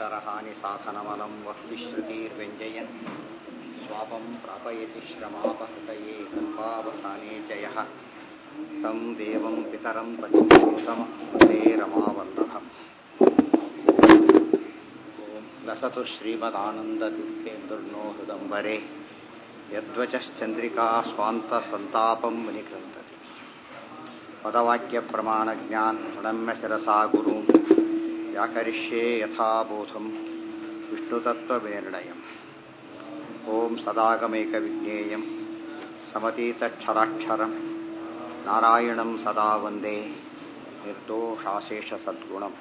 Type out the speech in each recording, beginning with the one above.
विषयान्तरहानि साधनमलं वह्निश्रुतिर्व्यञ्जयन् स्वापं प्रापयति श्रमापहृतये कल्पावसाने च यः तं देवं पितरं पतितमः ते रमावल्लभम् ॐ लसतु श्रीमदानन्दतीर्थेन्दुर्नो हृदम्बरे यद्वचश्चन्द्रिका स्वान्तसन्तापं मुनिकृन्तति पदवाक्यप्रमाणज्ञान् प्रणम्य शिरसा गुरुं व्याकरिष्ये यथाबोधं विष्णुतत्त्वविनिर्णयम् ॐ सदागमैकविज्ञेयं समतीतक्षराक्षरं नारायणं सदा वन्दे निर्दोषाशेषसद्गुणम्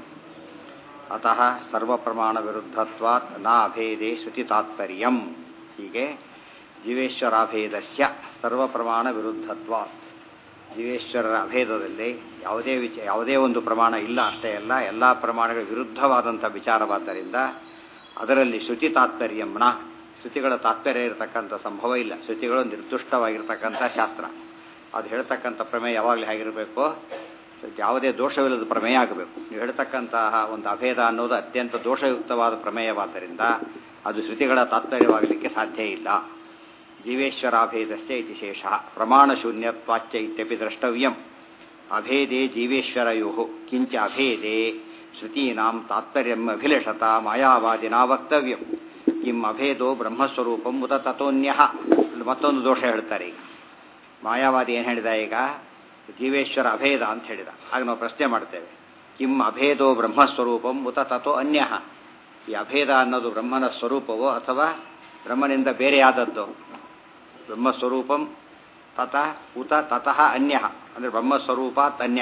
ಅತಃ ಸರ್ವಪ್ರಮಾಣ ವಿರುದ್ಧತ್ವಾತ್ ನ ಅಭೇದೇ ಶ್ರುತಿತಾತ್ಪರ್ಯಂ ಹೀಗೆ ಜೀವೇಶ್ವರಾಭೇದಸ್ಯ ಸರ್ವಪ್ರಮಾಣ ವಿರುದ್ಧತ್ವಾತ್ ಜೀವೇಶ್ವರರ ಅಭೇದದಲ್ಲಿ ಯಾವುದೇ ವಿಚ ಯಾವುದೇ ಒಂದು ಪ್ರಮಾಣ ಇಲ್ಲ ಅಷ್ಟೇ ಅಲ್ಲ ಎಲ್ಲ ಪ್ರಮಾಣಗಳ ವಿರುದ್ಧವಾದಂಥ ವಿಚಾರವಾದ್ದರಿಂದ ಅದರಲ್ಲಿ ಶ್ರುತಿ ತಾತ್ಪರ್ಯಂನ ಶ್ರುತಿಗಳ ತಾತ್ಪರ್ಯ ಇರತಕ್ಕಂಥ ಸಂಭವ ಇಲ್ಲ ಶ್ರುತಿಗಳು ನಿರ್ದುಷ್ಟವಾಗಿರ್ತಕ್ಕಂಥ ಶಾಸ್ತ್ರ ಅದು ಹೇಳ್ತಕ್ಕಂಥ ಪ್ರಮೇಯ ಯಾವಾಗಲೂ ಹೇಗಿರಬೇಕು ಯಾವುದೇ ದೋಷವಿಲ್ಲದ ಪ್ರಮೇಯ ಆಗಬೇಕು ನೀವು ಹೇಳ್ತಕ್ಕಂತಹ ಒಂದು ಅಭೇದ ಅನ್ನೋದು ಅತ್ಯಂತ ದೋಷಯುಕ್ತವಾದ ಪ್ರಮೇಯವಾದ್ದರಿಂದ ಅದು ಶ್ರುತಿಗಳ ತಾತ್ಪರ್ಯವಾಗಲಿಕ್ಕೆ ಸಾಧ್ಯ ಇಲ್ಲ ಜೀವೇಶ್ವರಾಭೇದಸ್ಯ ಇತಿ ಶೇಷ ಪ್ರಮಾಣ ಶೂನ್ಯತ್ವಾಚ್ಯ ಇತ್ಯಪಿ ದ್ರಷ್ಟವ್ಯಂ ಅಭೇದೇ ಜೀವೇಶ್ವರಯೋ ಕಿಂಚ ಅಭೇದೇ ಶ್ರುತೀನಾಂ ತಾತ್ಪರ್ಯಂ ಅಭಿಲಷತ ಮಾಯಾವಾದಿನಾ ವಕ್ತವ್ಯಂ ಕಿಂ ಅಭೇದೋ ಬ್ರಹ್ಮಸ್ವರೂಪಂ ಉತ ತಥೋನ್ಯ ಮತ್ತೊಂದು ದೋಷ ಹೇಳ್ತಾರೆ ಈಗ ಮಾಯಾವಾದಿ ಏನು ಹೇಳಿದ ಈಗ ಜೀವೇಶ್ವರ ಅಭೇದ ಅಂತ ಹೇಳಿದ ಆಗ ನಾವು ಪ್ರಶ್ನೆ ಮಾಡ್ತೇವೆ ಕಿಂ ಅಭೇದೋ ಬ್ರಹ್ಮಸ್ವರೂಪಂ ಉತ ತಥೋ ಅನ್ಯ ಈ ಅಭೇದ ಅನ್ನೋದು ಬ್ರಹ್ಮನ ಸ್ವರೂಪವೋ ಅಥವಾ ಬ್ರಹ್ಮನಿಂದ ಬೇರೆಯಾದದ್ದು ಬ್ರಹ್ಮಸ್ವರೂಪಂ ತತ ಉತ ತತಃ ಅನ್ಯ ಅಂದರೆ ಬ್ರಹ್ಮಸ್ವರೂಪಾತ್ ಅನ್ಯ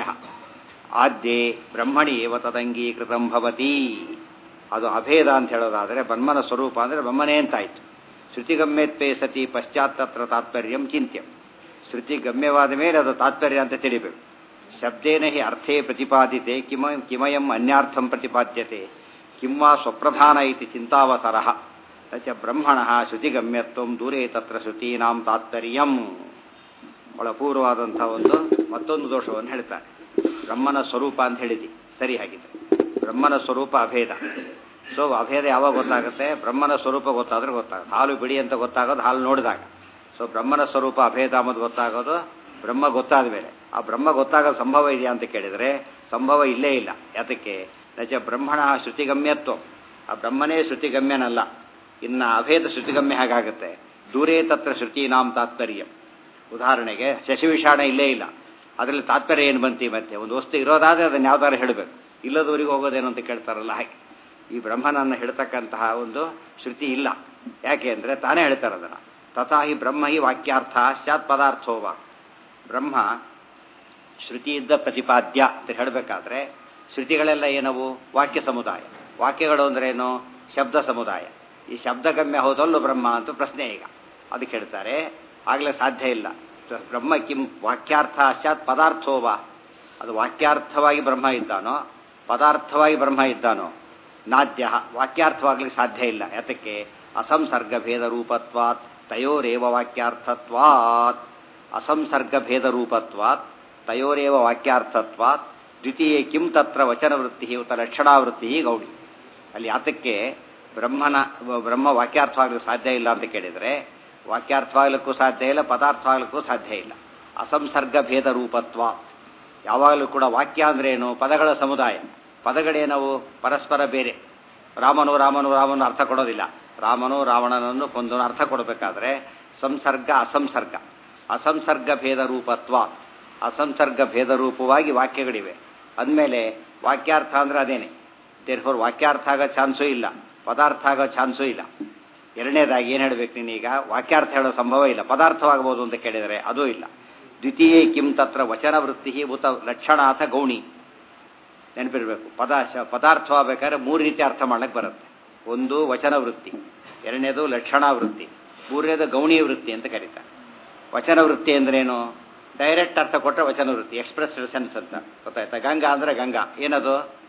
ಆದ್ಯೆ ಬ್ರಹ್ಮಣಿ ಏವ ತದಂಗೀಕೃತಂ ಭವತಿ ಅದು ಅಭೇದ ಅಂತ ಹೇಳೋದಾದರೆ ಬ್ರಹ್ಮನ ಸ್ವರೂಪ ಅಂದರೆ ಬ್ರಹ್ಮನೇ ಅಂತಾಯ್ತು ಶ್ರುತಿಗಮ್ಯತ್ವೇ ಸತಿ ಪಶ್ಚಾತ್ತತ್ರ ತಾತ್ಪರ್ಯಂ ಚಿಂತ್ಯಂ ಶ್ರುತಿ ಗಮ್ಯವಾದ ಮೇಲೆ ಅದು ತಾತ್ಪರ್ಯ ಅಂತ ತಿಳಿಬೇಕು ಶಬ್ದೇನ ಹಿ ಅರ್ಥೇ ಪ್ರತಿಪಾದಿತೆ ಕಿಮ ಕಿಮಯಂ ಅನ್ಯಾರ್ಥಂ ಪ್ರತಿಪಾದ್ಯತೆ ಕಿಂವಾ ಸ್ವಪ್ರಧಾನ ಇತಿ ಚಿಂತಾವಸರ ಚ ಬ್ರಹ್ಮಣ ಶ್ರುತಿಗಮ್ಯತ್ವ ದೂರೇ ತತ್ರ ಶ್ರುತೀನಾಂ ತಾತ್ಪರ್ಯಂ ಬಹಳ ಪೂರ್ವವಾದಂಥ ಒಂದು ಮತ್ತೊಂದು ದೋಷವನ್ನು ಹೇಳ್ತಾರೆ ಬ್ರಹ್ಮನ ಸ್ವರೂಪ ಅಂತ ಹೇಳಿದಿ ಸರಿ ಹಾಗಿದೆ ಬ್ರಹ್ಮನ ಸ್ವರೂಪ ಅಭೇದ ಸೊ ಅಭೇದ ಯಾವಾಗ ಗೊತ್ತಾಗುತ್ತೆ ಬ್ರಹ್ಮನ ಸ್ವರೂಪ ಗೊತ್ತಾದ್ರೆ ಗೊತ್ತಾಗುತ್ತೆ ಹಾಲು ಬಿಡಿ ಅಂತ ಗೊತ್ತಾಗೋದು ಹಾಲು ನೋಡಿದಾಗ ಸೊ ಬ್ರಹ್ಮನ ಸ್ವರೂಪ ಅಭೇದ ಅನ್ನೋದು ಗೊತ್ತಾಗೋದು ಬ್ರಹ್ಮ ಗೊತ್ತಾದ ಮೇಲೆ ಆ ಬ್ರಹ್ಮ ಗೊತ್ತಾಗೋ ಸಂಭವ ಇದೆಯಾ ಅಂತ ಕೇಳಿದರೆ ಸಂಭವ ಇಲ್ಲೇ ಇಲ್ಲ ಯಾತಕ್ಕೆ ನಚ ಬ್ರಹ್ಮಣ ಶ್ರುತಿಗಮ್ಯತ್ವ ಆ ಬ್ರಹ್ಮನೇ ಶ್ರುತಿಗಮ್ಯನಲ್ಲ ಇನ್ನು ಅಭೇದ ಶ್ರುತಿಗಮ್ಯ ಹೇಗಾಗುತ್ತೆ ದೂರೇ ತತ್ರ ಶ್ರುತೀನಾಂ ತಾತ್ಪರ್ಯ ಉದಾಹರಣೆಗೆ ಶಶಿವಿಷಾಣ ಇಲ್ಲೇ ಇಲ್ಲ ಅದರಲ್ಲಿ ತಾತ್ಪರ್ಯ ಏನು ಬಂತಿ ಮತ್ತೆ ಒಂದು ವಸ್ತು ಇರೋದಾದರೆ ಅದನ್ನು ಯಾವ್ದಾರು ಹೇಳಬೇಕು ಇಲ್ಲದವರಿಗೆ ಹೋಗೋದೇನು ಅಂತ ಕೇಳ್ತಾರಲ್ಲ ಹಾಗೆ ಈ ಬ್ರಹ್ಮನನ್ನು ಹೇಳ್ತಕ್ಕಂತಹ ಒಂದು ಶ್ರುತಿ ಇಲ್ಲ ಯಾಕೆ ಅಂದರೆ ತಾನೇ ಹೇಳ್ತಾರೆ ಅದನ್ನು ತಥಾ ಹಿ ಬ್ರಹ್ಮ ಹಿ ವಾಕ್ಯಾರ್ಥ ಸ್ಯಾತ್ ಪದಾರ್ಥೋವ ಬ್ರಹ್ಮ ಶ್ರುತಿಯಿದ್ದ ಪ್ರತಿಪಾದ್ಯ ಅಂತ ಹೇಳಬೇಕಾದ್ರೆ ಶ್ರುತಿಗಳೆಲ್ಲ ಏನವು ವಾಕ್ಯ ಸಮುದಾಯ ವಾಕ್ಯಗಳು ಅಂದ್ರೇನು ಶಬ್ದ ಸಮುದಾಯ ಈ ಶಬ್ದಗಮ್ಯ ಹೋದಲ್ಲೂ ಬ್ರಹ್ಮ ಅಂತ ಪ್ರಶ್ನೆ ಈಗ ಅದಕ್ಕೆ ಹೇಳ್ತಾರೆ ಆಗಲೇ ಸಾಧ್ಯ ಇಲ್ಲ ಬ್ರಹ್ಮ ಕಿಂ ವಾಕ್ಯಾರ್ಥ ಸ್ಯಾತ್ ಪದಾರ್ಥೋವ ಅದು ವಾಕ್ಯಾರ್ಥವಾಗಿ ಬ್ರಹ್ಮ ಇದ್ದಾನೋ ಪದಾರ್ಥವಾಗಿ ಬ್ರಹ್ಮ ಇದ್ದಾನೋ ನಾದ್ಯ ವಾಕ್ಯಾರ್ಥವಾಗ್ಲಿಕ್ಕೆ ಸಾಧ್ಯ ಇಲ್ಲ ಯಾತಕ್ಕೆ ಅಸಂಸರ್ಗ ಭೇದ ರೂಪತ್ವಾತ್ ತಯೋರೇವ ವಾಕ್ಯಾರ್ಥತ್ವಾತ್ ಅಸಂಸರ್ಗ ಭೇದ ರೂಪತ್ವಾತ್ ತಯೋರೇವ ವಾಕ್ಯಾರ್ಥತ್ವಾತ್ ದ್ವಿತೀಯ ಕಿಂ ತತ್ರ ವಚನವೃತ್ತಿ ಉತ ಲಕ್ಷಣಾವೃತ್ತಿ ಗೌಡಿ ಅಲ್ಲಿ ಯಾತಕ್ಕೆ ಬ್ರಹ್ಮನ ಬ್ರಹ್ಮ ವಾಕ್ಯಾರ್ಥವಾಗಲಿಕ್ಕೆ ಸಾಧ್ಯ ಇಲ್ಲ ಅಂತ ಕೇಳಿದರೆ ವಾಕ್ಯಾರ್ಥವಾಗಲಿಕ್ಕೂ ಸಾಧ್ಯ ಇಲ್ಲ ಪದಾರ್ಥವಾಗಲಿಕ್ಕೂ ಸಾಧ್ಯ ಇಲ್ಲ ಅಸಂಸರ್ಗ ಭೇದ ರೂಪತ್ವ ಯಾವಾಗಲೂ ಕೂಡ ವಾಕ್ಯ ಅಂದ್ರೆ ಏನು ಪದಗಳ ಸಮುದಾಯ ಪದಗಳೇನವು ಪರಸ್ಪರ ಬೇರೆ ರಾಮನು ರಾಮನು ರಾಮನು ಅರ್ಥ ಕೊಡೋದಿಲ್ಲ ರಾಮನು ರಾವಣನನ್ನು ಕೊಂದನು ಅರ್ಥ ಕೊಡಬೇಕಾದ್ರೆ ಸಂಸರ್ಗ ಅಸಂಸರ್ಗ ಅಸಂಸರ್ಗ ಭೇದ ರೂಪತ್ವ ಅಸಂಸರ್ಗ ಭೇದ ರೂಪವಾಗಿ ವಾಕ್ಯಗಳಿವೆ ಅಂದಮೇಲೆ ವಾಕ್ಯಾರ್ಥ ಅಂದ್ರೆ ಅದೇನೆ ದೇರ್ಫೋರ್ ವಾಕ್ಯಾರ್ಥ ಆಗೋ ಚಾನ್ಸೂ ಇಲ್ಲ ಪದಾರ್ಥ ಆಗೋ ಚಾನ್ಸೂ ಇಲ್ಲ ಎರಡನೇದಾಗಿ ಏನು ಹೇಳಬೇಕು ನೀನೀಗ ವಾಕ್ಯಾರ್ಥ ಹೇಳೋ ಸಂಭವ ಇಲ್ಲ ಪದಾರ್ಥವಾಗಬಹುದು ಅಂತ ಕೇಳಿದರೆ ಅದೂ ಇಲ್ಲ ದ್ವಿತೀಯ ಕಿಂ ತತ್ರ ವಚನ ವೃತ್ತಿ ಉತ ಲಕ್ಷಣಾಥ ಗೌಣಿ ನೆನಪಿರಬೇಕು ಪದ ಪದಾರ್ಥವಾಗಬೇಕಾದ್ರೆ ಮೂರು ರೀತಿ ಅರ್ಥ ಮಾಡಕ್ಕೆ ಬರುತ್ತೆ ಒಂದು ವಚನ ವೃತ್ತಿ ಎರಡನೇದು ಲಕ್ಷಣಾ ವೃತ್ತಿ ಮೂರನೇದು ಗೌಣಿ ವೃತ್ತಿ ಅಂತ ಕರೀತಾರೆ ವಚನ ವೃತ್ತಿ ಅಂದ್ರೇನು ಡೈರೆಕ್ಟ್ ಅರ್ಥ ಕೊಟ್ಟರೆ ವಚನ ವೃತ್ತಿ ಎಕ್ಸ್ಪ್ರೆಸ್ ಸೆನ್ಸ್ ಅಂತ ಗೊತ್ತಾಯ್ತಾ ಗಂಗಾ ಅಂದರೆ ಗಂಗಾ ಏನದು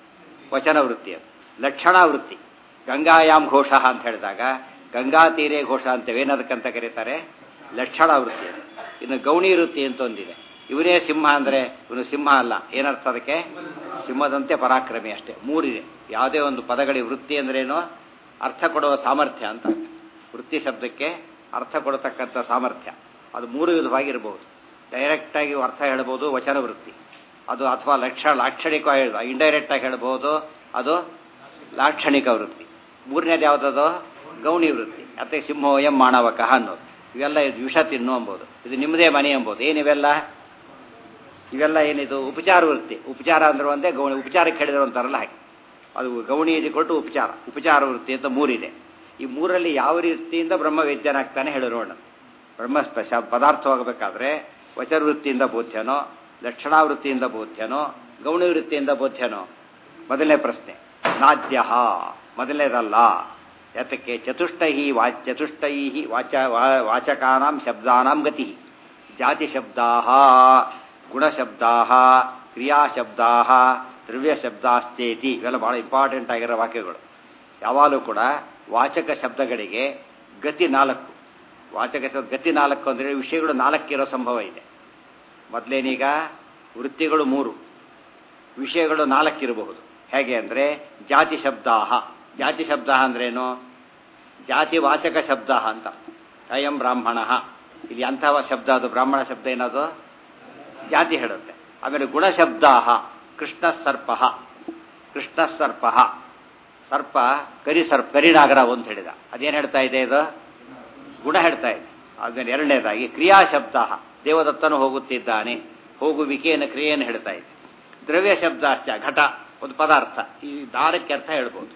ವಚನ ವೃತ್ತಿ ಅದು ಲಕ್ಷಣಾ ವೃತ್ತಿ ಗಂಗಾಯಾಮ್ ಘೋಷ ಅಂತ ಹೇಳಿದಾಗ ಗಂಗಾ ತೀರೆ ಘೋಷ ಅಂತೇವೆ ಏನದಕ್ಕಂತ ಕರೀತಾರೆ ಲಕ್ಷಣ ವೃತ್ತಿ ಅದು ಇನ್ನು ಗೌಣಿ ವೃತ್ತಿ ಅಂತ ಒಂದಿದೆ ಇವನೇ ಸಿಂಹ ಅಂದರೆ ಇವನು ಸಿಂಹ ಅಲ್ಲ ಏನರ್ಥ ಅದಕ್ಕೆ ಸಿಂಹದಂತೆ ಪರಾಕ್ರಮಿ ಅಷ್ಟೇ ಮೂರಿದೆ ಯಾವುದೇ ಒಂದು ಪದಗಳಿಗೆ ವೃತ್ತಿ ಅಂದ್ರೇನು ಅರ್ಥ ಕೊಡುವ ಸಾಮರ್ಥ್ಯ ಅಂತ ವೃತ್ತಿ ಶಬ್ದಕ್ಕೆ ಅರ್ಥ ಕೊಡತಕ್ಕಂಥ ಸಾಮರ್ಥ್ಯ ಅದು ಮೂರು ವಿಧವಾಗಿರ್ಬೋದು ಡೈರೆಕ್ಟಾಗಿ ಅರ್ಥ ಹೇಳ್ಬೋದು ವಚನ ವೃತ್ತಿ ಅದು ಅಥವಾ ಲಕ್ಷ ಲಾಕ್ಷಣಿಕ ಇಂಡೈರೆಕ್ಟ್ ಆಗಿ ಹೇಳ್ಬೋದು ಅದು ಲಾಕ್ಷಣಿಕ ವೃತ್ತಿ ಮೂರನೇದು ಯಾವುದದು ಗೌಣಿ ವೃತ್ತಿ ಅತ್ತೆ ಸಿಂಹೋಯಂ ಮಾನವಕಃ ಅನ್ನೋದು ಇವೆಲ್ಲ ಇದು ವಿಷ ತಿನ್ನು ಎಂಬುದು ಇದು ನಿಮ್ಮದೇ ಮನೆ ಎಂಬುದು ಏನಿವೆಲ್ಲ ಇವೆಲ್ಲ ಏನಿದು ಉಪಚಾರ ವೃತ್ತಿ ಉಪಚಾರ ಅಂದ್ರೆ ಒಂದೇ ಗೌಣಿ ಉಪಚಾರಕ್ಕೆ ಹೇಳಿದ್ರು ಅಂತಾರಲ್ಲ ಹಾಗೆ ಅದು ಗೌಣಿ ಕೊಟ್ಟು ಉಪಚಾರ ಉಪಚಾರ ವೃತ್ತಿ ಅಂತ ಮೂರಿದೆ ಈ ಮೂರಲ್ಲಿ ಯಾವ ರೀತಿಯಿಂದ ಬ್ರಹ್ಮ ವೇದ್ಯನಾಗ್ತಾನೆ ಹೇಳಿ ನೋಡೋಣ ಬ್ರಹ್ಮ ಸ್ಪಶ ಪದಾರ್ಥವಾಗಬೇಕಾದ್ರೆ ವಚನ ವೃತ್ತಿಯಿಂದ ಬೋಧ್ಯನೋ ಲಕ್ಷಣಾವೃತ್ತಿಯಿಂದ ಬೋಧ್ಯನೋ ಗೌಣಿ ವೃತ್ತಿಯಿಂದ ಬೋಧ್ಯನೋ ಮೊದಲನೇ ಪ್ರಶ್ನೆ ನಾದ್ಯ ಮೊದಲನೇದಲ್ಲ ಯಾತಕ್ಕೆ ಚತುಷ್ಟೈ ವಾ ಚತುಷ್ಟೈ ವಾಚ ವಾ- ವಾಚಕಾನಾಂ ಶಬ್ದಾನಾಂ ಗತಿ ಜಾತಿ ಶಬ್ದಾ ಗುಣಶಬ್ದಾ ಕ್ರಿಯಾಶಬ್ದಾ ದ್ರವ್ಯಶಬ್ದಾಶ್ಚೇತಿ ಇವೆಲ್ಲ ಬಹಳ ಇಂಪಾರ್ಟೆಂಟ್ ಆಗಿರೋ ವಾಕ್ಯಗಳು ಯಾವಾಗಲೂ ಕೂಡ ವಾಚಕ ಶಬ್ದಗಳಿಗೆ ಗತಿ ನಾಲ್ಕು ವಾಚಕ ಶಬ್ದ ಗತಿ ನಾಲ್ಕು ಅಂದರೆ ವಿಷಯಗಳು ನಾಲ್ಕಿರೋ ಸಂಭವ ಇದೆ ಮೊದಲೇನೀಗ ವೃತ್ತಿಗಳು ಮೂರು ವಿಷಯಗಳು ನಾಲ್ಕಿರಬಹುದು ಹೇಗೆ ಅಂದರೆ ಜಾತಿ ಶಬ್ದಾಹ ಜಾತಿ ಶಬ್ದ ಅಂದ್ರೇನು ಜಾತಿ ವಾಚಕ ಶಬ್ದ ಅಂತ ಅಯಂ ಬ್ರಾಹ್ಮಣ ಇಲ್ಲಿ ಅಂಥವ ಶಬ್ದ ಅದು ಬ್ರಾಹ್ಮಣ ಶಬ್ದ ಏನದು ಜಾತಿ ಹೇಳುತ್ತೆ ಆಮೇಲೆ ಗುಣಶಬ್ದಾಹ ಕೃಷ್ಣ ಸರ್ಪ ಕೃಷ್ಣ ಸರ್ಪ ಸರ್ಪ ಕರಿ ಸರ್ಪ ಕರಿನಾಗರ ಅಂತ ಹೇಳಿದ ಅದೇನು ಹೇಳ್ತಾ ಇದೆ ಇದು ಗುಣ ಹೇಳ್ತಾ ಇದೆ ಆಮೇಲೆ ಎರಡನೇದಾಗಿ ಕ್ರಿಯಾಶಬ್ದ ದೇವದತ್ತನು ಹೋಗುತ್ತಿದ್ದಾನೆ ಹೋಗುವಿಕೆಯನ್ನು ಕ್ರಿಯೆಯನ್ನು ಹೇಳ್ತಾ ಇದೆ ದ್ರವ್ಯ ಶಬ್ದಾಶ್ಚ ಘಟ ಒಂದು ಪದಾರ್ಥ ಈ ದಾರಕ್ಕೆ ಅರ್ಥ ಹೇಳ್ಬೋದು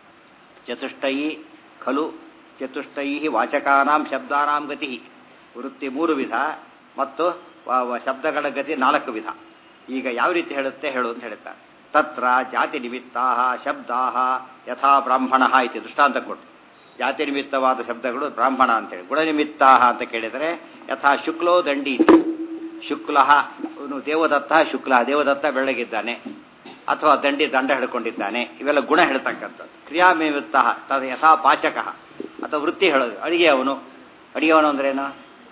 ಚತುಷ್ಟೈ ಖಲು ಚತುಷ್ಟೈ ವಾಚಕಾನಾಂ ಶಬ್ದಾನಾಂ ಗತಿ ವೃತ್ತಿ ಮೂರು ವಿಧ ಮತ್ತು ವ- ವ- ಶಬ್ದಗಳ ಗತಿ ನಾಲ್ಕು ವಿಧ ಈಗ ಯಾವ ರೀತಿ ಹೇಳುತ್ತೆ ಹೇಳು ಅಂತ ಹೇಳ್ತಾರೆ ತತ್ರ ಜಾತಿ ನಿಮಿತ್ತಾ ಶಬ್ದಾ ಯಥಾ ಬ್ರಾಹ್ಮಣ ಇತಿ ದೃಷ್ಟಾಂತ ಕೊಟ್ಟು ಜಾತಿ ನಿಮಿತ್ತವಾದ ಶಬ್ದಗಳು ಬ್ರಾಹ್ಮಣ ಅಂತೇಳಿ ಗುಣನಿಮಿತ್ತಾ ಅಂತ ಕೇಳಿದರೆ ಯಥಾ ಶುಕ್ಲೋ ದಂಡಿ ಇತಿ. ಶುಕ್ಲ ಇವನು ದೇವದತ್ತ ಶುಕ್ಲ ದೇವದತ್ತ ಬೆಳಗಿದ್ದಾನೆ ಅಥವಾ ದಂಡಿ ದಂಡ ಹಿಡ್ಕೊಂಡಿದ್ದಾನೆ ಇವೆಲ್ಲ ಗುಣ ಹೇಳ್ತಕ್ಕಂಥದ್ದು ಕ್ರಿಯಾಮೇವಿತ್ತ ತದ ಯಥಾ ಪಾಚಕ ಅಥವಾ ವೃತ್ತಿ ಹೇಳೋದು ಅಡಿಗೆ ಅವನು ಅಡಿಗೆವನು ಅಂದ್ರೇನು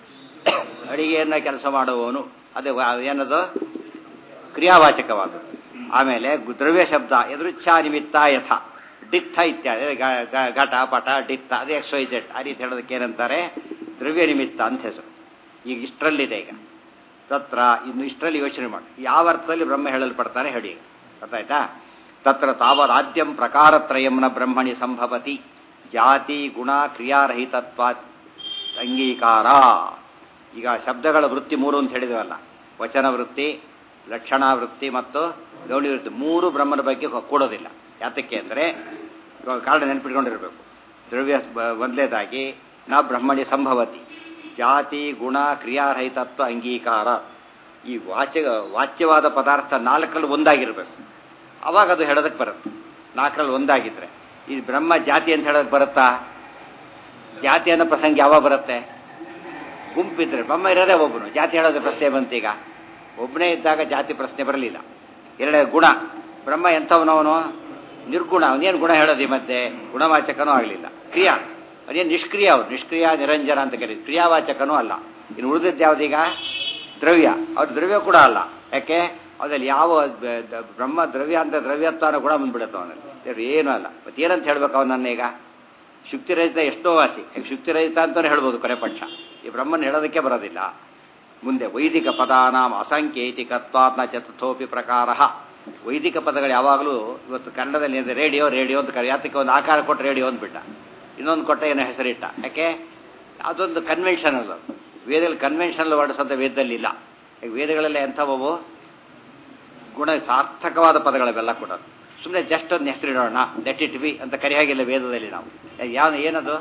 ಅಡಿಗೆಯನ್ನು ಕೆಲಸ ಮಾಡುವವನು ಅದೇ ವ- ಏನದು ಕ್ರಿಯಾವಾಚಕವಾದ ಆಮೇಲೆ ಗು- ದ್ರವ್ಯ ಶಬ್ದ ಎದುರುಚ್ಛಾ ನಿಮಿತ್ತ ಯಥ ಡಿತ್ತ ಇತ್ಯಾದಿ ಗ- ಗ- ಘಟ ಪಟ ಡಿತ್ತ ಅದೇ ಎಕ್ಸ್ ವೈ ಜೆಡ್ ಆ ರೀತಿ ಹೇಳೋದಕ್ಕೆ ಏನಂತಾರೆ ದ್ರವ್ಯ ನಿಮಿತ್ತ ಅಂತ ಹೆಸರು ಈಗ ಇಷ್ಟರಲ್ಲಿದೆ ಈಗ ತತ್ರ ಇನ್ನು ಇಷ್ಟರಲ್ಲಿ ಯೋಚನೆ ಮಾಡಿ ಯಾವ ಅರ್ಥದಲ್ಲಿ ಬ್ರಹ್ಮ ಹೇಳಲ್ಪಡ್ತಾನೆ ಹೇಳಿ ಗೊತ್ತಾಯ್ತಾ ತತ್ರ ತಾವದಾದ್ಯಂ ಪ್ರಕಾರತ್ರಯಂನ ಬ್ರಹ್ಮಣಿ ಸಂಭವತಿ ಜಾತಿ ಗುಣ ಕ್ರಿಯಾರಹಿತತ್ವ ಅಂಗೀಕಾರ ಈಗ ಶಬ್ದಗಳ ವೃತ್ತಿ ಮೂರು ಅಂತ ಹೇಳಿದವಲ್ಲ ವಚನ ವೃತ್ತಿ ಲಕ್ಷಣ ವೃತ್ತಿ ಮತ್ತು ಗೌಳಿ ವೃತ್ತಿ ಮೂರು ಬ್ರಹ್ಮನ ಬಗ್ಗೆ ಕೊ- ಕೊಡೋದಿಲ್ಲ ಯಾತಕ್ಕೆ ಅಂದರೆ ಇವಾಗ ಕಾರಣ ನೆನಪಿಟ್ಕೊಂಡಿರ್ಬೇಕು ದ್ರವ್ಯ ಬ- ಮೊದಲೇದಾಗಿ ನಾ ಬ್ರಹ್ಮಣಿ ಸಂಭವತಿ ಜಾತಿ ಗುಣ ಕ್ರಿಯಾರಹಿತತ್ವ ಅಂಗೀಕಾರ ಈ ವಾಚ್ಯ ವಾಚ್ಯವಾದ ಪದಾರ್ಥ ನಾಲ್ಕರಲ್ಲಿ ಒಂದಾಗಿರಬೇಕು ಅವಾಗ ಅದು ಹೇಳೋದಕ್ಕೆ ಬರುತ್ತೆ ನಾಲ್ಕರಲ್ಲಿ ಒಂದಾಗಿದ್ರೆ ಈ ಬ್ರಹ್ಮ ಜಾತಿ ಅಂತ ಹೇಳೋದಕ್ಕೆ ಬರುತ್ತಾ ಜಾತಿ ಅನ್ನೋ ಪ್ರಸಂಗ ಯಾವಾಗ ಬರುತ್ತೆ ಗುಂಪಿದ್ರೆ ಬ್ರಹ್ಮ ಇರೋದೇ ಒಬ್ಬನು ಜಾತಿ ಹೇಳೋದು ಪ್ರಶ್ನೆ ಬಂತೀಗ ಒಬ್ಬನೇ ಇದ್ದಾಗ ಜಾತಿ ಪ್ರಶ್ನೆ ಬರಲಿಲ್ಲ ಎರಡನೇ ಗುಣ ಬ್ರಹ್ಮ ಎಂಥವನವನು ನಿರ್ಗುಣ ಅವನೇನು ಗುಣ ಹೇಳೋದು ಈ ಮಧ್ಯೆ ಗುಣವಾಚಕನೂ ಆಗಲಿಲ್ಲ ಕ್ರಿಯಾ ಅವನೇನು ನಿಷ್ಕ್ರಿಯ ಅವನು ನಿಷ್ಕ್ರಿಯ ನಿರಂಜನ ಅಂತ ಕರೀತಾರೆ ಕ್ರಿಯಾವಾಚಕನೂ ಅಲ್ಲ ಇನ್ನು ಉಳಿದಿದ್ದು ಯಾವುದೀಗ ದ್ರವ್ಯ ಅವ್ರ ದ್ರವ್ಯ ಕೂಡ ಅಲ್ಲ ಯಾಕೆ ಅದ್ರಲ್ಲಿ ಯಾವ ಬ- ದ- ಬ್ರಹ್ಮ ದ್ರವ್ಯ ಅಂತ ದ್ರವ್ಯತ್ವ ಅನ್ನೋ ಗುಣ ಬಂದ್ಬಿಡುತ್ತೆ ಅವನಲ್ಲಿ ಏನೂ ಅಲ್ಲ ಮತ್ತೆ ಏನಂತ ಹೇಳ್ಬೇಕು ಅವನನ್ನ ಈಗ ಶುಕ್ತಿರಹಿತ ಎಷ್ಟೋ ವಾಸಿ ಈಗ ಶುಕ್ತಿರಹಿತ ಅಂತಲೇ ಹೇಳ್ಬೋದು ಕೊನೆ ಪಕ್ಷ ಈ ಬ್ರಹ್ಮನ್ ಹೇಳೋದಕ್ಕೆ ಬರೋದಿಲ್ಲ ಮುಂದೆ ವೈದಿಕ ಪದಾನಾಂ ಅಸಂಕೇತಿಕತ್ವಾತ್ನ ಚತುರ್ಥೋಪಿ ಪ್ರಕಾರ ವೈದಿಕ ಪದಗಳು ಯಾವಾಗಲೂ ಇವತ್ತು ಕನ್ನಡದಲ್ಲಿ ಏನಿದೆ ರೇಡಿಯೋ ರೇಡಿಯೋ ಅಂತ ಕರೆ ಯಾತಕ್ಕೆ ಒಂದು ಆಕಾರ ಕೊಟ್ಟು ರೇಡಿಯೋ ಅಂದ್ಬಿಟ್ಟ ಇನ್ನೊಂದು ಕೊಟ್ಟ ಏನೋ ಹೆಸರಿಟ್ಟ ಯಾಕೆ ಅದೊಂದು ಕನ್ವೆನ್ಷನಲ್ ವೇದದಲ್ಲಿ ಕನ್ವೆನ್ಷನಲ್ ವರ್ಡ್ಸ್ ಅಂತ ವೇದದಲ್ಲಿ ಇಲ್ಲ ಈಗ ವೇದಗಳೆಲ್ಲ ಎಂಥವು ಗುಣ ಸಾರ್ಥಕವಾದ ಪದಗಳವೆಲ್ಲ ಕೂಡ ಸುಮ್ಮನೆ ಜಸ್ಟ್ ಒಂದು ಹೆಸರಿಡೋಣ ಲೆಟ್ ಇಟ್ ಬಿ ಅಂತ ಕರೆಯಾಗಿಲ್ಲ ವೇದದಲ್ಲಿ ನಾವು ಯಾವ ಏನದು